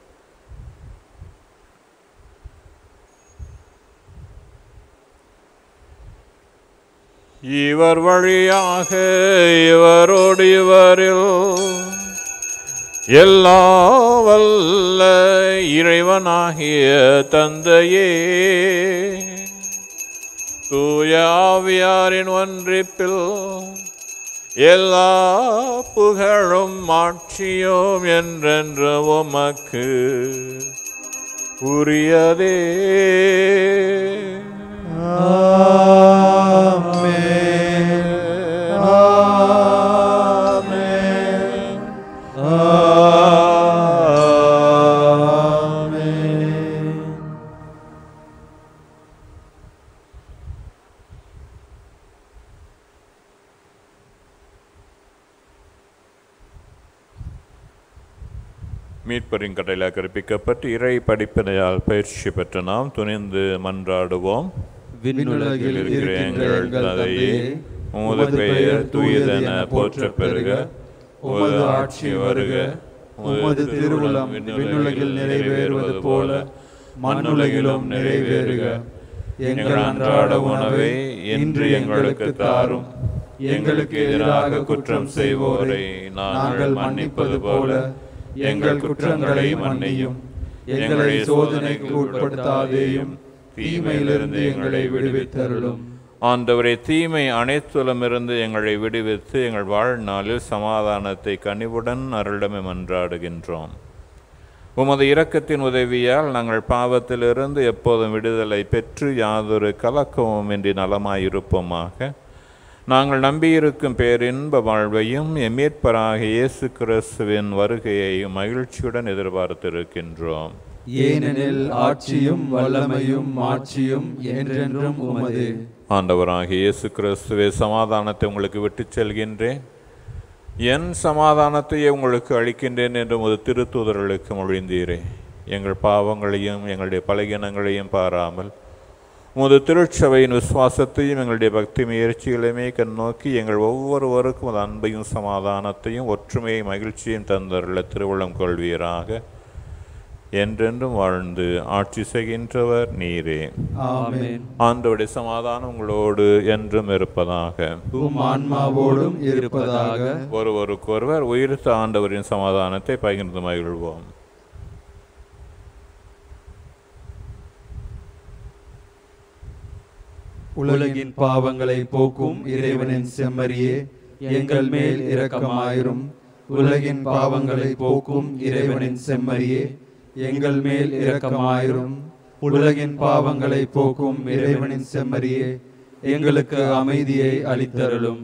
இவர் வழியாக இவரோடு இவரில் எல்லா வல்ல இறைவனாகிய தந்தையே தூய ஆவியாரின் ஒன்றிப்பில் எல்லா புகழும் மாட்சியும் என்றென்று உமக்கு உரியதே மீட்பரின் கட்டளையாக கற்பிக்கப்பட்டு இறை படிப்பினையால் பயிற்சி பெற்ற நாம் துணிந்து மன்றாடுவோம் விண்ணுலகில் இருக்கிற எங்கள் தந்தையே உமது பெயர் தூயதென போற்றப் பெறுக உமது ஆட்சி வருக உமது திருவுளம் விண்ணுலகில் நிறைவேறுவது போல மண்ணுலகிலும் நிறைவேறுக எங்கள் அன்றாட உணவை இன்று எங்களுக்கு தாரும் எங்களுக்கு எதிராக குற்றம் செய்வோரை நாங்கள் மன்னிப்பது போல எங்கள் குற்றங்களை மன்னியும் எங்களை சோதனைக்கு உட்படுத்தாதேயும் தீமையிலிருந்து எங்களை விடுவித்தருளும் ஆண்டவரே தீமை அனைத்துலமிருந்து எங்களை விடுவித்து எங்கள் வாழ்நாளில் சமாதானத்தை கனிவுடன் அருளமை மன்றாடுகின்றோம் உமது இரக்கத்தின் உதவியால் நாங்கள் பாவத்திலிருந்து எப்போதும் விடுதலை பெற்று யாதொரு கலக்கமும் இன்றி நலமாயிருப்போமாக நாங்கள் நம்பியிருக்கும் பேரின்ப வாழ்வையும் எம்மீட்பராக இயேசு கிறிஸ்துவின் வருகையை மகிழ்ச்சியுடன் எதிர்பார்த்திருக்கின்றோம் ஏனெனில் ஆட்சியும் வல்லமையும் மாட்சியும் என்றென்றும் உமது ஆண்டவராகிய இயேசு கிறிஸ்துவே சமாதானத்தை உங்களுக்கு விட்டுச் செல்கின்றேன் என் சமாதானத்தையே உங்களுக்கு அளிக்கின்றேன் என்று உமது திருத்தூதர்களுக்கு மொழிந்தீரே எங்கள் பாவங்களையும் எங்களுடைய பலகீனங்களையும் பாராமல் உமது திருச்சபையின் விசுவாசத்தையும் எங்களுடைய பக்தி முயற்சிகளையுமே கண்ணோக்கி எங்கள் ஒவ்வொருவருக்கும் உமது அன்பையும் சமாதானத்தையும் ஒற்றுமையை மகிழ்ச்சியும் தந்தருள திருவுள்ளம் கொள்வீராக என்றென்றும் வாழ்ந்து ஆட்சி செய்கின்றவர் நீரே ஆமென் ஆண்டவருடைய சமாதானம் உங்களோடு என்றும் இருப்பதாக உம் ஆன்மாவோடும் இருப்பதாக ஒருவருக்கொருவர் உயிர்த்த ஆண்டவரின் சமாதானத்தை பகிர்ந்து மகிழ்வோம் உலகின் பாவங்களை போக்கும் இறைவனின் செம்மறியே எங்கள் மேல் இரக்கமாயிரும் உலகின் பாவங்களை போக்கும் இறைவனின் செம்மறியே எங்கள் மேல் இரக்கமாயிரும் உலகின் பாவங்களை போக்கும் இறைவனின் செம்மறியே எங்களுக்கு அமைதியை அளித்தருளும்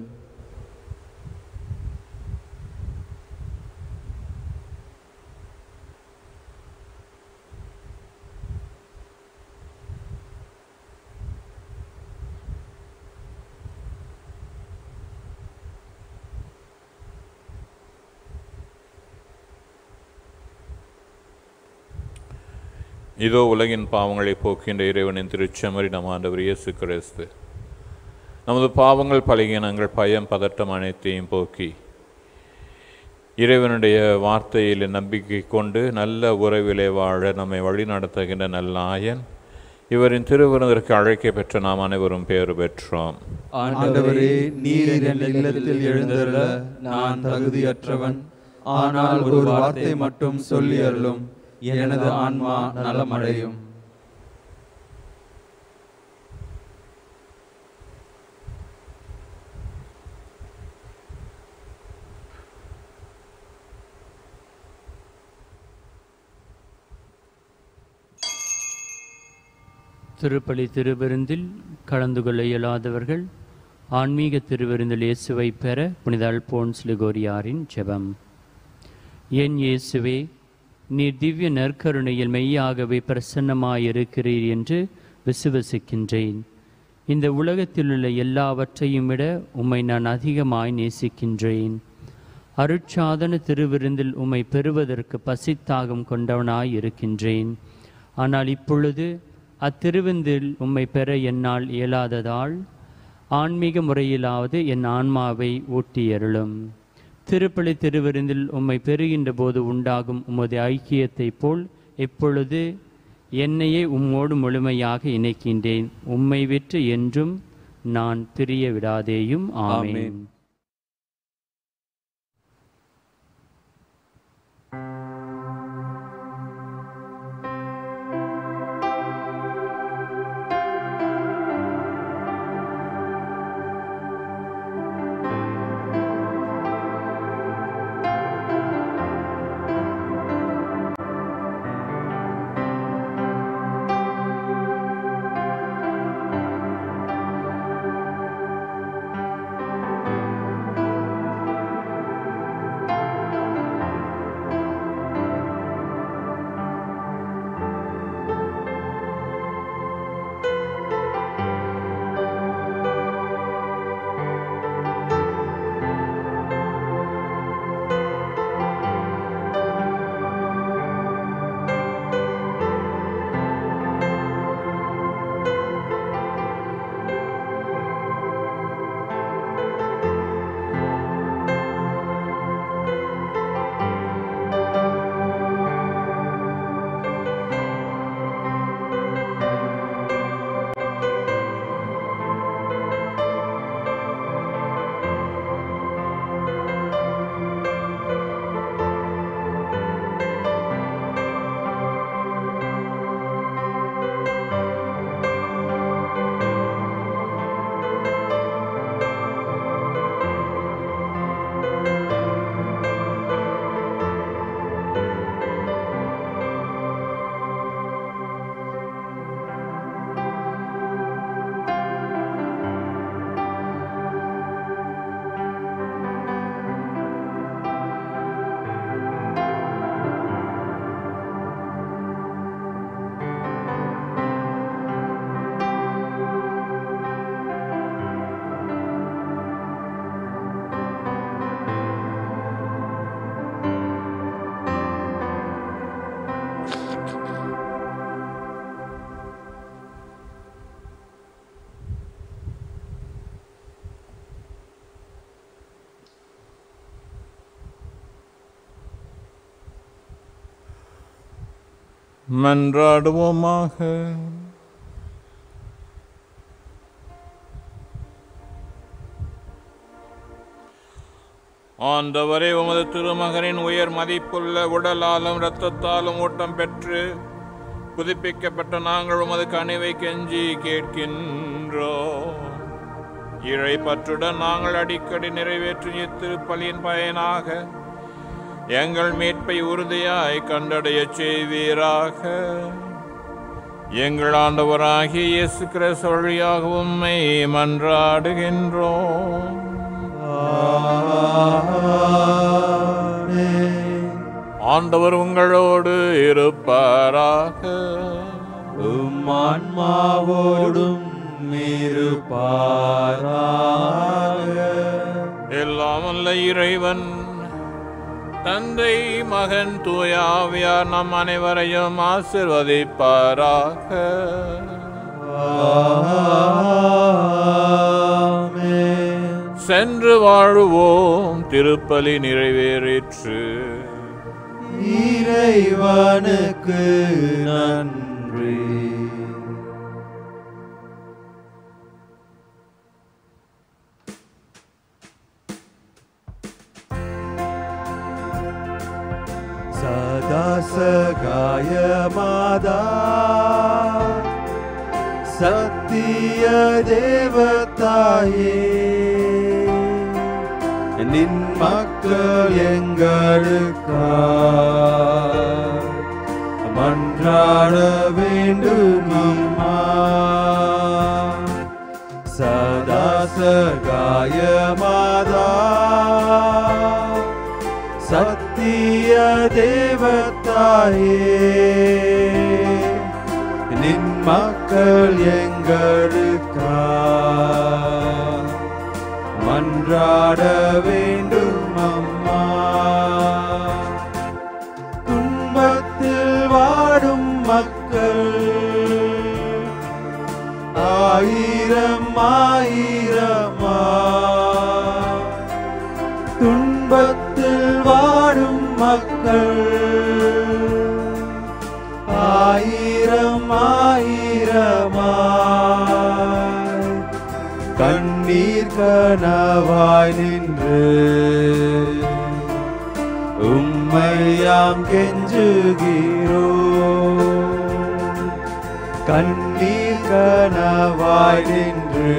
இதோ உலகின் பாவங்களை போக்கின்ற இறைவனின் திருச்செமரி நம் ஆண்டவர் இயேசு கிறிஸ்து நமது பாவங்கள் பலகீனங்கள் பயம் பதட்டம் அனைத்தையும் போக்கி இறைவனுடைய வார்த்தையில் நம்பிக்கை கொண்டு நல்ல உறவிலே வாழ நம்மை வழிநடத்துகின்ற நல்ல ஆயன் இவரின் திருவிருந்திற்கு அழைக்க பெற்ற நாம் அனைவரும் பேறு பெற்றோம் ஆண்டவரே நீர் என் இல்லத்தில் எழுந்தருள நான் தகுதியற்றவன் ஆனால் ஒரு வார்த்தை மட்டும் சொல்லி அருளும் எனது ஆன்மா நலமடையும் திருப்பலி திருவிருந்தில் கலந்து கொள்ள இயலாதவர்கள் ஆன்மீக திருவிருந்தில் இயேசுவை பெற புனித அல்போன்ஸ் லிகோரியாரின் ஜெபம் என் இயேசுவே நீர் திவ்ய நற்கருணையில் மெய்யாகவே பிரசன்னமாயிருக்கிறீர் என்று விசுவசிக்கின்றேன் இந்த உலகத்தில் உள்ள எல்லாவற்றையும் விட உம்மை நான் அதிகமாய் நேசிக்கின்றேன் அருட்சாதன திருவிருந்தில் உம்மை பெறுவதற்கு பசித்தாகம் கொண்டவனாய் இருக்கின்றேன் ஆனால் இப்பொழுது அத்திருவிருந்தில் உம்மை பெற என்னால் இயலாததால் ஆன்மீக முறையிலாவது என் ஆன்மாவை ஊட்டியருளும் திருப்பலி திருவிருந்தில் உம்மை பெறுகின்ற போது உண்டாகும் உமது ஐக்கியத்தைப் போல் எப்பொழுது என்னையே உம்மோடு முழுமையாக இணைக்கின்றேன் உம்மை விற்று என்றும் நான் பிரிய விடாதேயும் ஆமென் ஆமென். மன்றாடுவோமாக ஆண்டவரே உமது திருமகனின் உயர் மதிப்புள்ள உடலாலும் இரத்தத்தாலும் ஊட்டம் பெற்று புதுப்பிக்கப்பட்ட நாங்கள் உமது கனிவை கெஞ்சி கேட்கின்றோம் இழை பற்றுடன் நாங்கள் அடிக்கடி நிறைவேற்றும் இத்திருப்பலியின் பயனாக எங்கள் மீட்பை உறுதியாய் கண்டடையச் செய்வீராக எங்கள் ஆண்டவராகிய இயேசு கிறிஸ்து வழியாக உம்மை மன்றாடுகின்றோம் ஆண்டவர் உங்களோடு இருப்பாராக உம் ஆன்மாவோடும் இருப்பாராக எல்லாம் வல்ல இறைவன் தந்தை மகன் தூயாவியார் நம் அனைவரையும் ஆசிர்வதிப்பாராக ஆமென். சென்று வாழுவோம் திருப்பலி நிறைவேறிற்று இறைவனுக்கு நன்றி சதா சகாய மாதா சத்திய தேவதாயே நின் மக்கள் எங்களுக்கா மன்றாட வேண்டும் அம்மா சதா சகாய மாதா சத்திய தேவதாயே நின் மக்கள் எங்களுக்கா மன்றாட வேண்டும் அம்மா துன்பத்தில் வாடும் மக்கள் ஆயிரம் ஆயிரமா துன்பத்தில் வாடும் மக்கள் ஆயிரம் ஆயிரமா கண்ணீர் கனவாய் நின்று உம்மையாம் கெஞ்சுகிறோ கண்ணீர் கனவாய் நின்று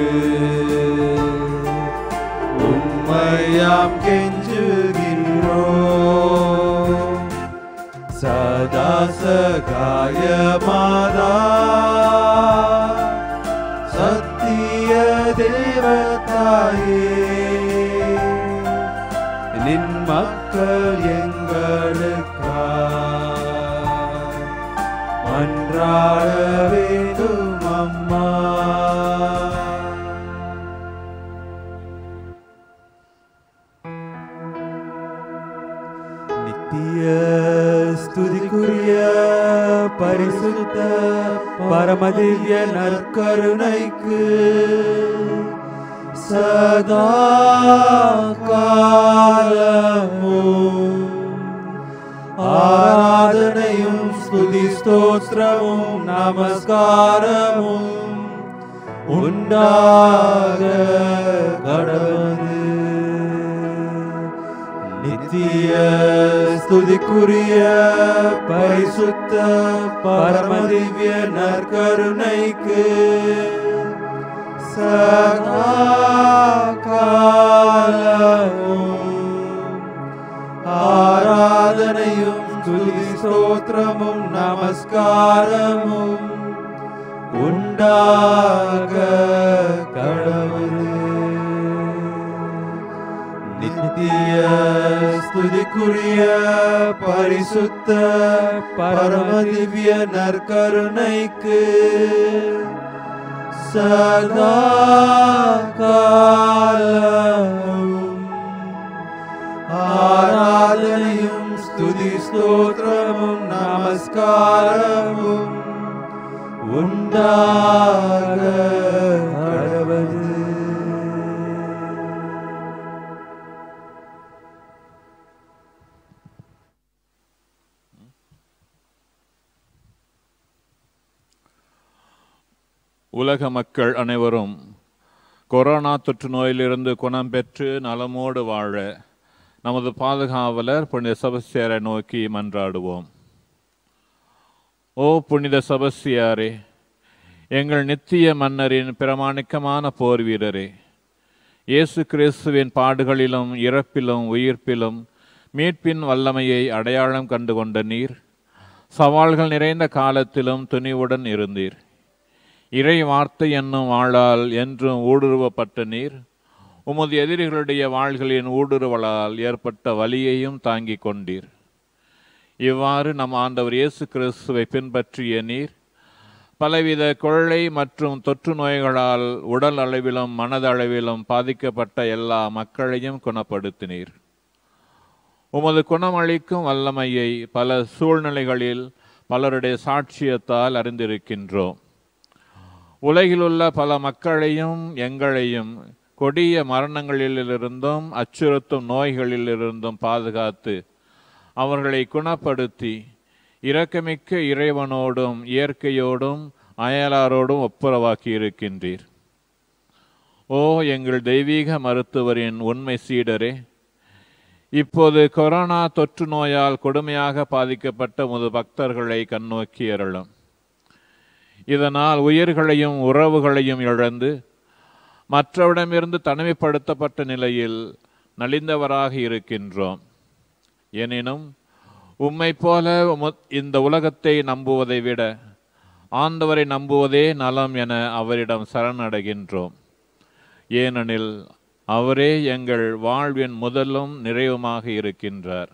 உம்மையாம் கெஞ்சுகிறோ சதா சகாய மாதா சத்திய தேவதாயே நின் மக்கள் எங்களுக்கா மன்றாட வேண்டும் அம்மா நித்திய ஸ்துதிக்குரிய பரிசுத்த பரமதிவ்ய நற்கருணைக்கு சதா காலமும் ஆராதனையும் ஸ்துதி ஸ்தோத்திரமும் நமஸ்காரமும் உண்டாக கடவுது நித்திய ஸ்துதிக்குரிய பரிசுத்த பரமதிவ்ய நற்கருணைக்கு சதா காலமும் ஆராதனையும் ஸ்துதி ஸ்தோத்திரமும் நமஸ்காரமும் உண்டாக கடவுளே நித்திய ஸ்துதிக்குரிய பரிசுத்த பரமதிவ்ய நற்கருணைக்கு சதா காலமும் ஆராதனையும் ஸ்துதி ஸ்தோத்திரமும் நமஸ்காரமும் உண்டாக கடவது உலக மக்கள் அனைவரும் கொரோனா தொற்று நோயிலிருந்து குணம் பெற்று நலமோடு வாழ நமது பாதுகாவலர் புனித சபஸ்தியாரை நோக்கி மன்றாடுவோம் ஓ புனித சபஸ்தியாரே எங்கள் நித்திய மன்னரின் பிரமாணிக்கமான போர் வீரரே இயேசு கிறிஸ்துவின் பாடுகளிலும் இறப்பிலும் உயிர்ப்பிலும் மீட்பின் வல்லமையை அடையாளம் கண்டு கொண்ட நீர் சவால்கள் நிறைந்த காலத்திலும் துணிவுடன் இருந்தீர் இறை வார்த்தை என்னும் வாளால் என்றும் ஊடுருவப்பட்ட நீர் உமது எதிரிகளுடைய வாள்களின் ஊடுருவலால் ஏற்பட்ட வலியையும் தாங்கிக் கொண்டீர் இவ்வாறு நம் ஆண்டவர் இயேசு கிறிஸ்துவை பின்பற்றிய நீர் பலவித கொள்ளை மற்றும் தொற்று நோய்களால் உடல் அளவிலும் மனதளவிலும் பாதிக்கப்பட்ட எல்லா மக்களையும் குணப்படுத்தினீர் உமது குணமளிக்கும் வல்லமையை பல சூழ்நிலைகளில் பலருடைய சாட்சியத்தால் அறிந்திருக்கின்றோம் உலகிலுள்ள பல மக்களையும் எங்களையும் கொடிய மரணங்களிலிருந்தும் அச்சுறுத்தும் நோய்களிலிருந்தும் பாதுகாத்து அவர்களை குணப்படுத்தி இரக்கமிக்க இறைவனோடும் இயற்கையோடும் அயலாரோடும் ஒப்புரவாக்கி இருக்கின்றீர் ஓ எங்கள் தெய்வீக மருத்துவரின் உண்மை சீடரே இப்போது கொரோனா தொற்று நோயால் கொடுமையாக பாதிக்கப்பட்ட உமது பக்தர்களை கண்ணோக்கி அருளும் இதனால் உயிர்களையும் உறவுகளையும் இழந்து மற்றவரிடமிருந்து தனிமைப்படுத்தப்பட்ட நிலையில் நலிந்தவராக இருக்கின்றோம் எனினும் உம்மை போல உம- இந்த உலகத்தை நம்புவதை விட ஆண்டவரை நம்புவதே நலம் என அவரிடம் சரணடைகின்றோம் ஏனெனில் அவரே எங்கள் வாழ்வின் முதலும் நிறைவுமாக இருக்கின்றார்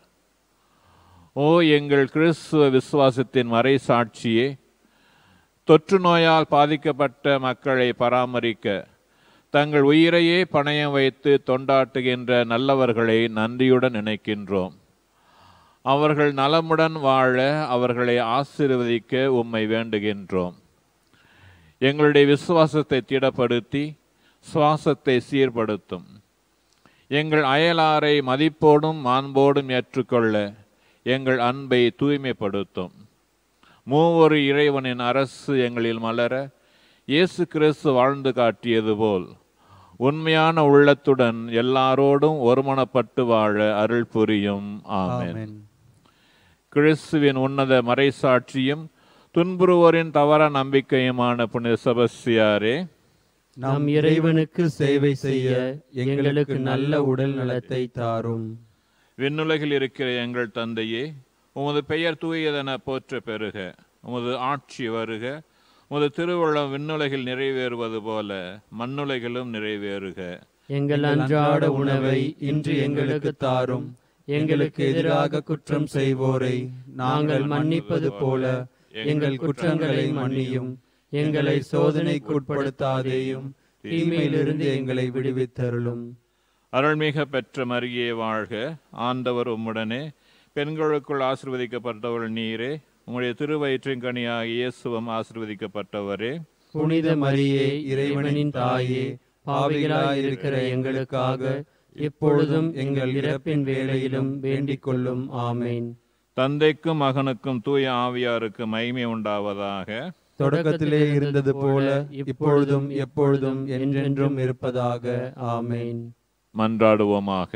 ஓ எங்கள் கிறிஸ்துவ விசுவாசத்தின் மறை சாட்சியே தொற்று நோயால் பாதிக்கப்பட்ட மக்களை பராமரிக்க தங்கள் உயிரையே பணயம் வைத்து தொண்டாட்டுகின்ற நல்லவர்களை நன்றியுடன் நினைக்கின்றோம் அவர்கள் நலமுடன் வாழ அவர்களை ஆசீர்வதிக்க உம்மை வேண்டுகின்றோம் எங்களுடைய விசுவாசத்தை திடப்படுத்தி சுவாசத்தை சீர்படுத்தும் எங்கள் அயலாரை மதிப்போடும் மாண்போடும் ஏற்றுக்கொள்ள எங்கள் அன்பை தூய்மைப்படுத்தும் மூவொரு இறைவனின் அரசு எங்களில் மலர இயேசு கிறிஸ்து வாழ்ந்து காட்டியது போல் உண்மையான உள்ளத்துடன் எல்லாரோடும் ஒருமனப்பட்டு வாழ அருள் புரியும் ஆமென் ஆமென் கிறிஸ்துவின் உன்னத மறைசாட்சியும் துன்புறுவோரின் தவற நம்பிக்கையுமான புனித செபஸ்தியாரே நம் இறைவனுக்கு சேவை செய்ய எங்களுக்கு நல்ல உடல் நலத்தை தாரும் விண்ணுலகில் இருக்கிற எங்கள் தந்தையே உமது பெயர் தூயதென போற்ற பெறுக உமது ஆட்சி வருக உமது திருவுள்ளம் விண்ணுலகில் நிறைவேறுவது போல மண்ணுலகிலும் நிறைவேறுக எங்கள் அன்றாட உணவை இன்று எங்களுக்கு தாரும் எங்களுக்கு எதிராக குற்றம் செய்வோரை நாங்கள் மன்னிப்பது போல எங்கள் குற்றங்களை மன்னியும் எங்களை சோதனைக்குட்படுத்தாதேயும் தீமையிலிருந்து எங்களை விடுவித்தருளும் அருள்மிக பெற்ற மரியே வாழ்க ஆண்டவர் உம்முடனே பெண்களுக்குள் ஆசிர்வதிக்கப்பட்டவள் நீரே உம்முடைய திருவயிற்றின் கனியாக இயேசுவம் ஆசிர்வதிக்கப்பட்டவரே புனித மரியே இறைவனின் தாயே பாவிகளாய் இருக்கிற எங்களுக்காக இப்பொழுதும் எங்கள் இறப்பின் வேளையிலும் வேண்டிக் கொள்ளும் ஆமேன் தந்தைக்கும் மகனுக்கும் தூய ஆவியாருக்கு மகிமை உண்டாவதாக தொடக்கத்திலே இருந்தது போல இப்பொழுதும் எப்பொழுதும் என்றென்றும் இருப்பதாக ஆமேன் மன்றாடுவோமாக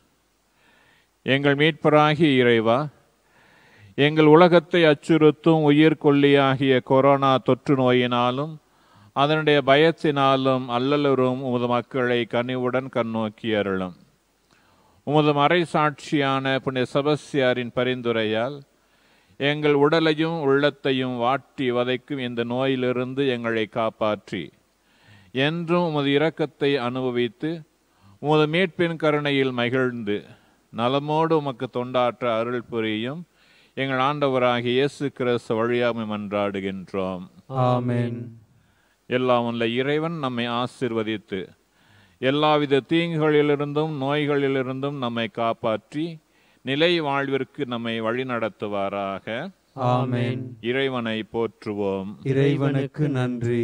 எங்கள் மீட்பராகிய இறைவா எங்கள் உலகத்தை அச்சுறுத்தும் உயிர் கொல்லியாகிய கொரோனா தொற்று நோயினாலும் அதனுடைய பயத்தினாலும் அல்லலுறும் உமது மக்களை கனிவுடன் கண்ணோக்கி அருளும் உமது மறை சாட்சியான புனித செபஸ்தியாரின் பரிந்துரையால் எங்கள் உடலையும் உள்ளத்தையும் வாட்டி வதைக்கும் இந்த நோயிலிருந்து எங்களை காப்பாற்றி என்றும் உமது இரக்கத்தை அனுபவித்து உமது மீட்பின் கருணையில் மகிழ்ந்து நலமோடு உமக்கு தொண்டாற்ற அருள் புரியும் எங்கள் ஆண்டவராகிய இயேசு கிறிஸ்து வழியாமை மன்றாடுகின்றோம் ஆமென் எல்லாம் வல்ல இறைவன் நம்மை ஆசிர்வதித்து எல்லாவித தீங்குகளிலிருந்தும் நோய்களிலிருந்தும் நம்மை காப்பாற்றி நிலை வாழ்விற்கு நம்மை வழிநடத்துவாராக ஆமென் இறைவனை போற்றுவோம் இறைவனுக்கு நன்றி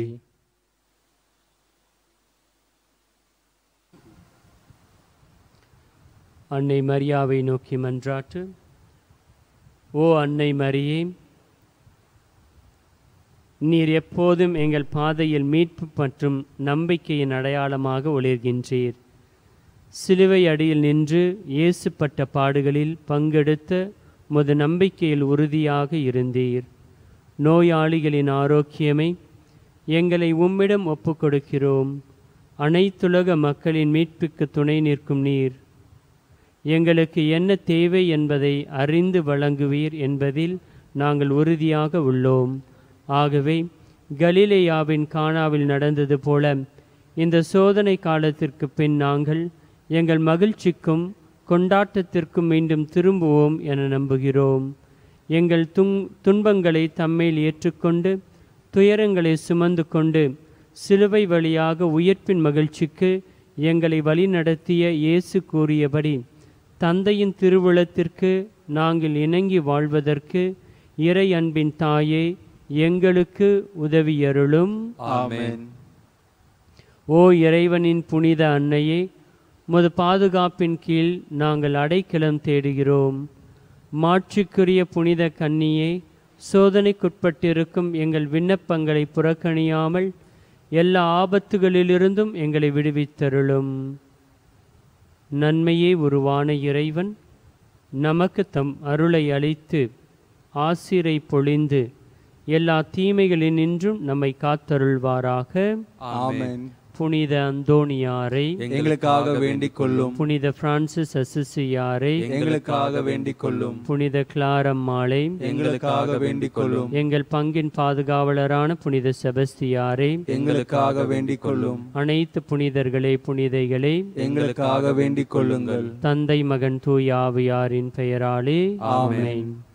அன்னை மரியாவை நோக்கி மன்றாட்டு ஓ அன்னை மரியே நீர் எப்போதும் எங்கள் பாதையில் மீட்பு மற்றும் நம்பிக்கையின் அடையாளமாக ஒளிர்கின்றீர் சிலுவை அடியில் நின்று இயேசுப்பட்ட பாடுகளில் பங்கெடுத்த முது நம்பிக்கையில் உறுதியாக இருந்தீர் நோயாளிகளின் ஆரோக்கியமை எங்களை உம்மிடம் ஒப்புக்கொடுக்கிறோம் அனைத்துலக மக்களின் மீட்புக்கு துணை நிற்கும் நீர் எங்களுக்கு என்ன தேவை என்பதை அறிந்து வழங்குவீர் என்பதில் நாங்கள் உறுதியாக உள்ளோம் ஆகவே கலிலேயாவின் கானாவில் நடந்தது போல இந்த சோதனை காலத்திற்கு பின் நாங்கள் எங்கள் மகிழ்ச்சிக்கும் கொண்டாட்டத்திற்கும் மீண்டும் திரும்புவோம் என நம்புகிறோம் எங்கள் துன் துன்பங்களை தம்மேல் ஏற்றுக்கொண்டு துயரங்களை சுமந்து கொண்டு சிலுவை வழியாக உயிர்ப்பின் மகிழ்ச்சிக்கு எங்களை வழிநடத்திய இயேசு கூறியபடி தந்தையின் திருவுளத்திற்கு நாங்கள் இணங்கி வாழ்வதற்கு இறை அன்பின் தாயே எங்களுக்கு உதவியருளும் ஆமென் ஓ இறைவனின் புனித அன்னையே உமது பாதுகாப்பின் கீழ் நாங்கள் அடைக்கலம் தேடுகிறோம் மாட்சிக்குரிய புனித கன்னியே சோதனைக்குட்பட்டிருக்கும் எங்கள் விண்ணப்பங்களை புறக்கணியாமல் எல்லா ஆபத்துகளிலிருந்தும் எங்களை விடுவித்தருளும் நன்மையே உருவான இறைவன் நமக்கு தம் அருளை அளித்து ஆசிரை பொழிந்து எல்லா தீமைகளினின்றும் நம்மை காத்தருள்வாராக ஆமென் புனித அந்தோணியாரை எங்களுக்காக வேண்டிக் கொள்ளும் புனித பிரான்சிஸ் அசிசியாரை எங்களுக்காக வேண்டிக் கொள்ளும் புனித கிளாரம்மாளை எங்களுக்காக வேண்டிக் கொள்ளும் எங்கள் பங்கின் பாதுகாவலரான புனித செபஸ்தியாரை எங்களுக்காக வேண்டிக் கொள்ளும் அனைத்து புனிதர்களே புனிதைகளே எங்களுக்காக வேண்டிக் கொள்ளுங்கள் தந்தை மகன் தூய் ஆவியாரின் பெயராலே ஆமென். ஆமென்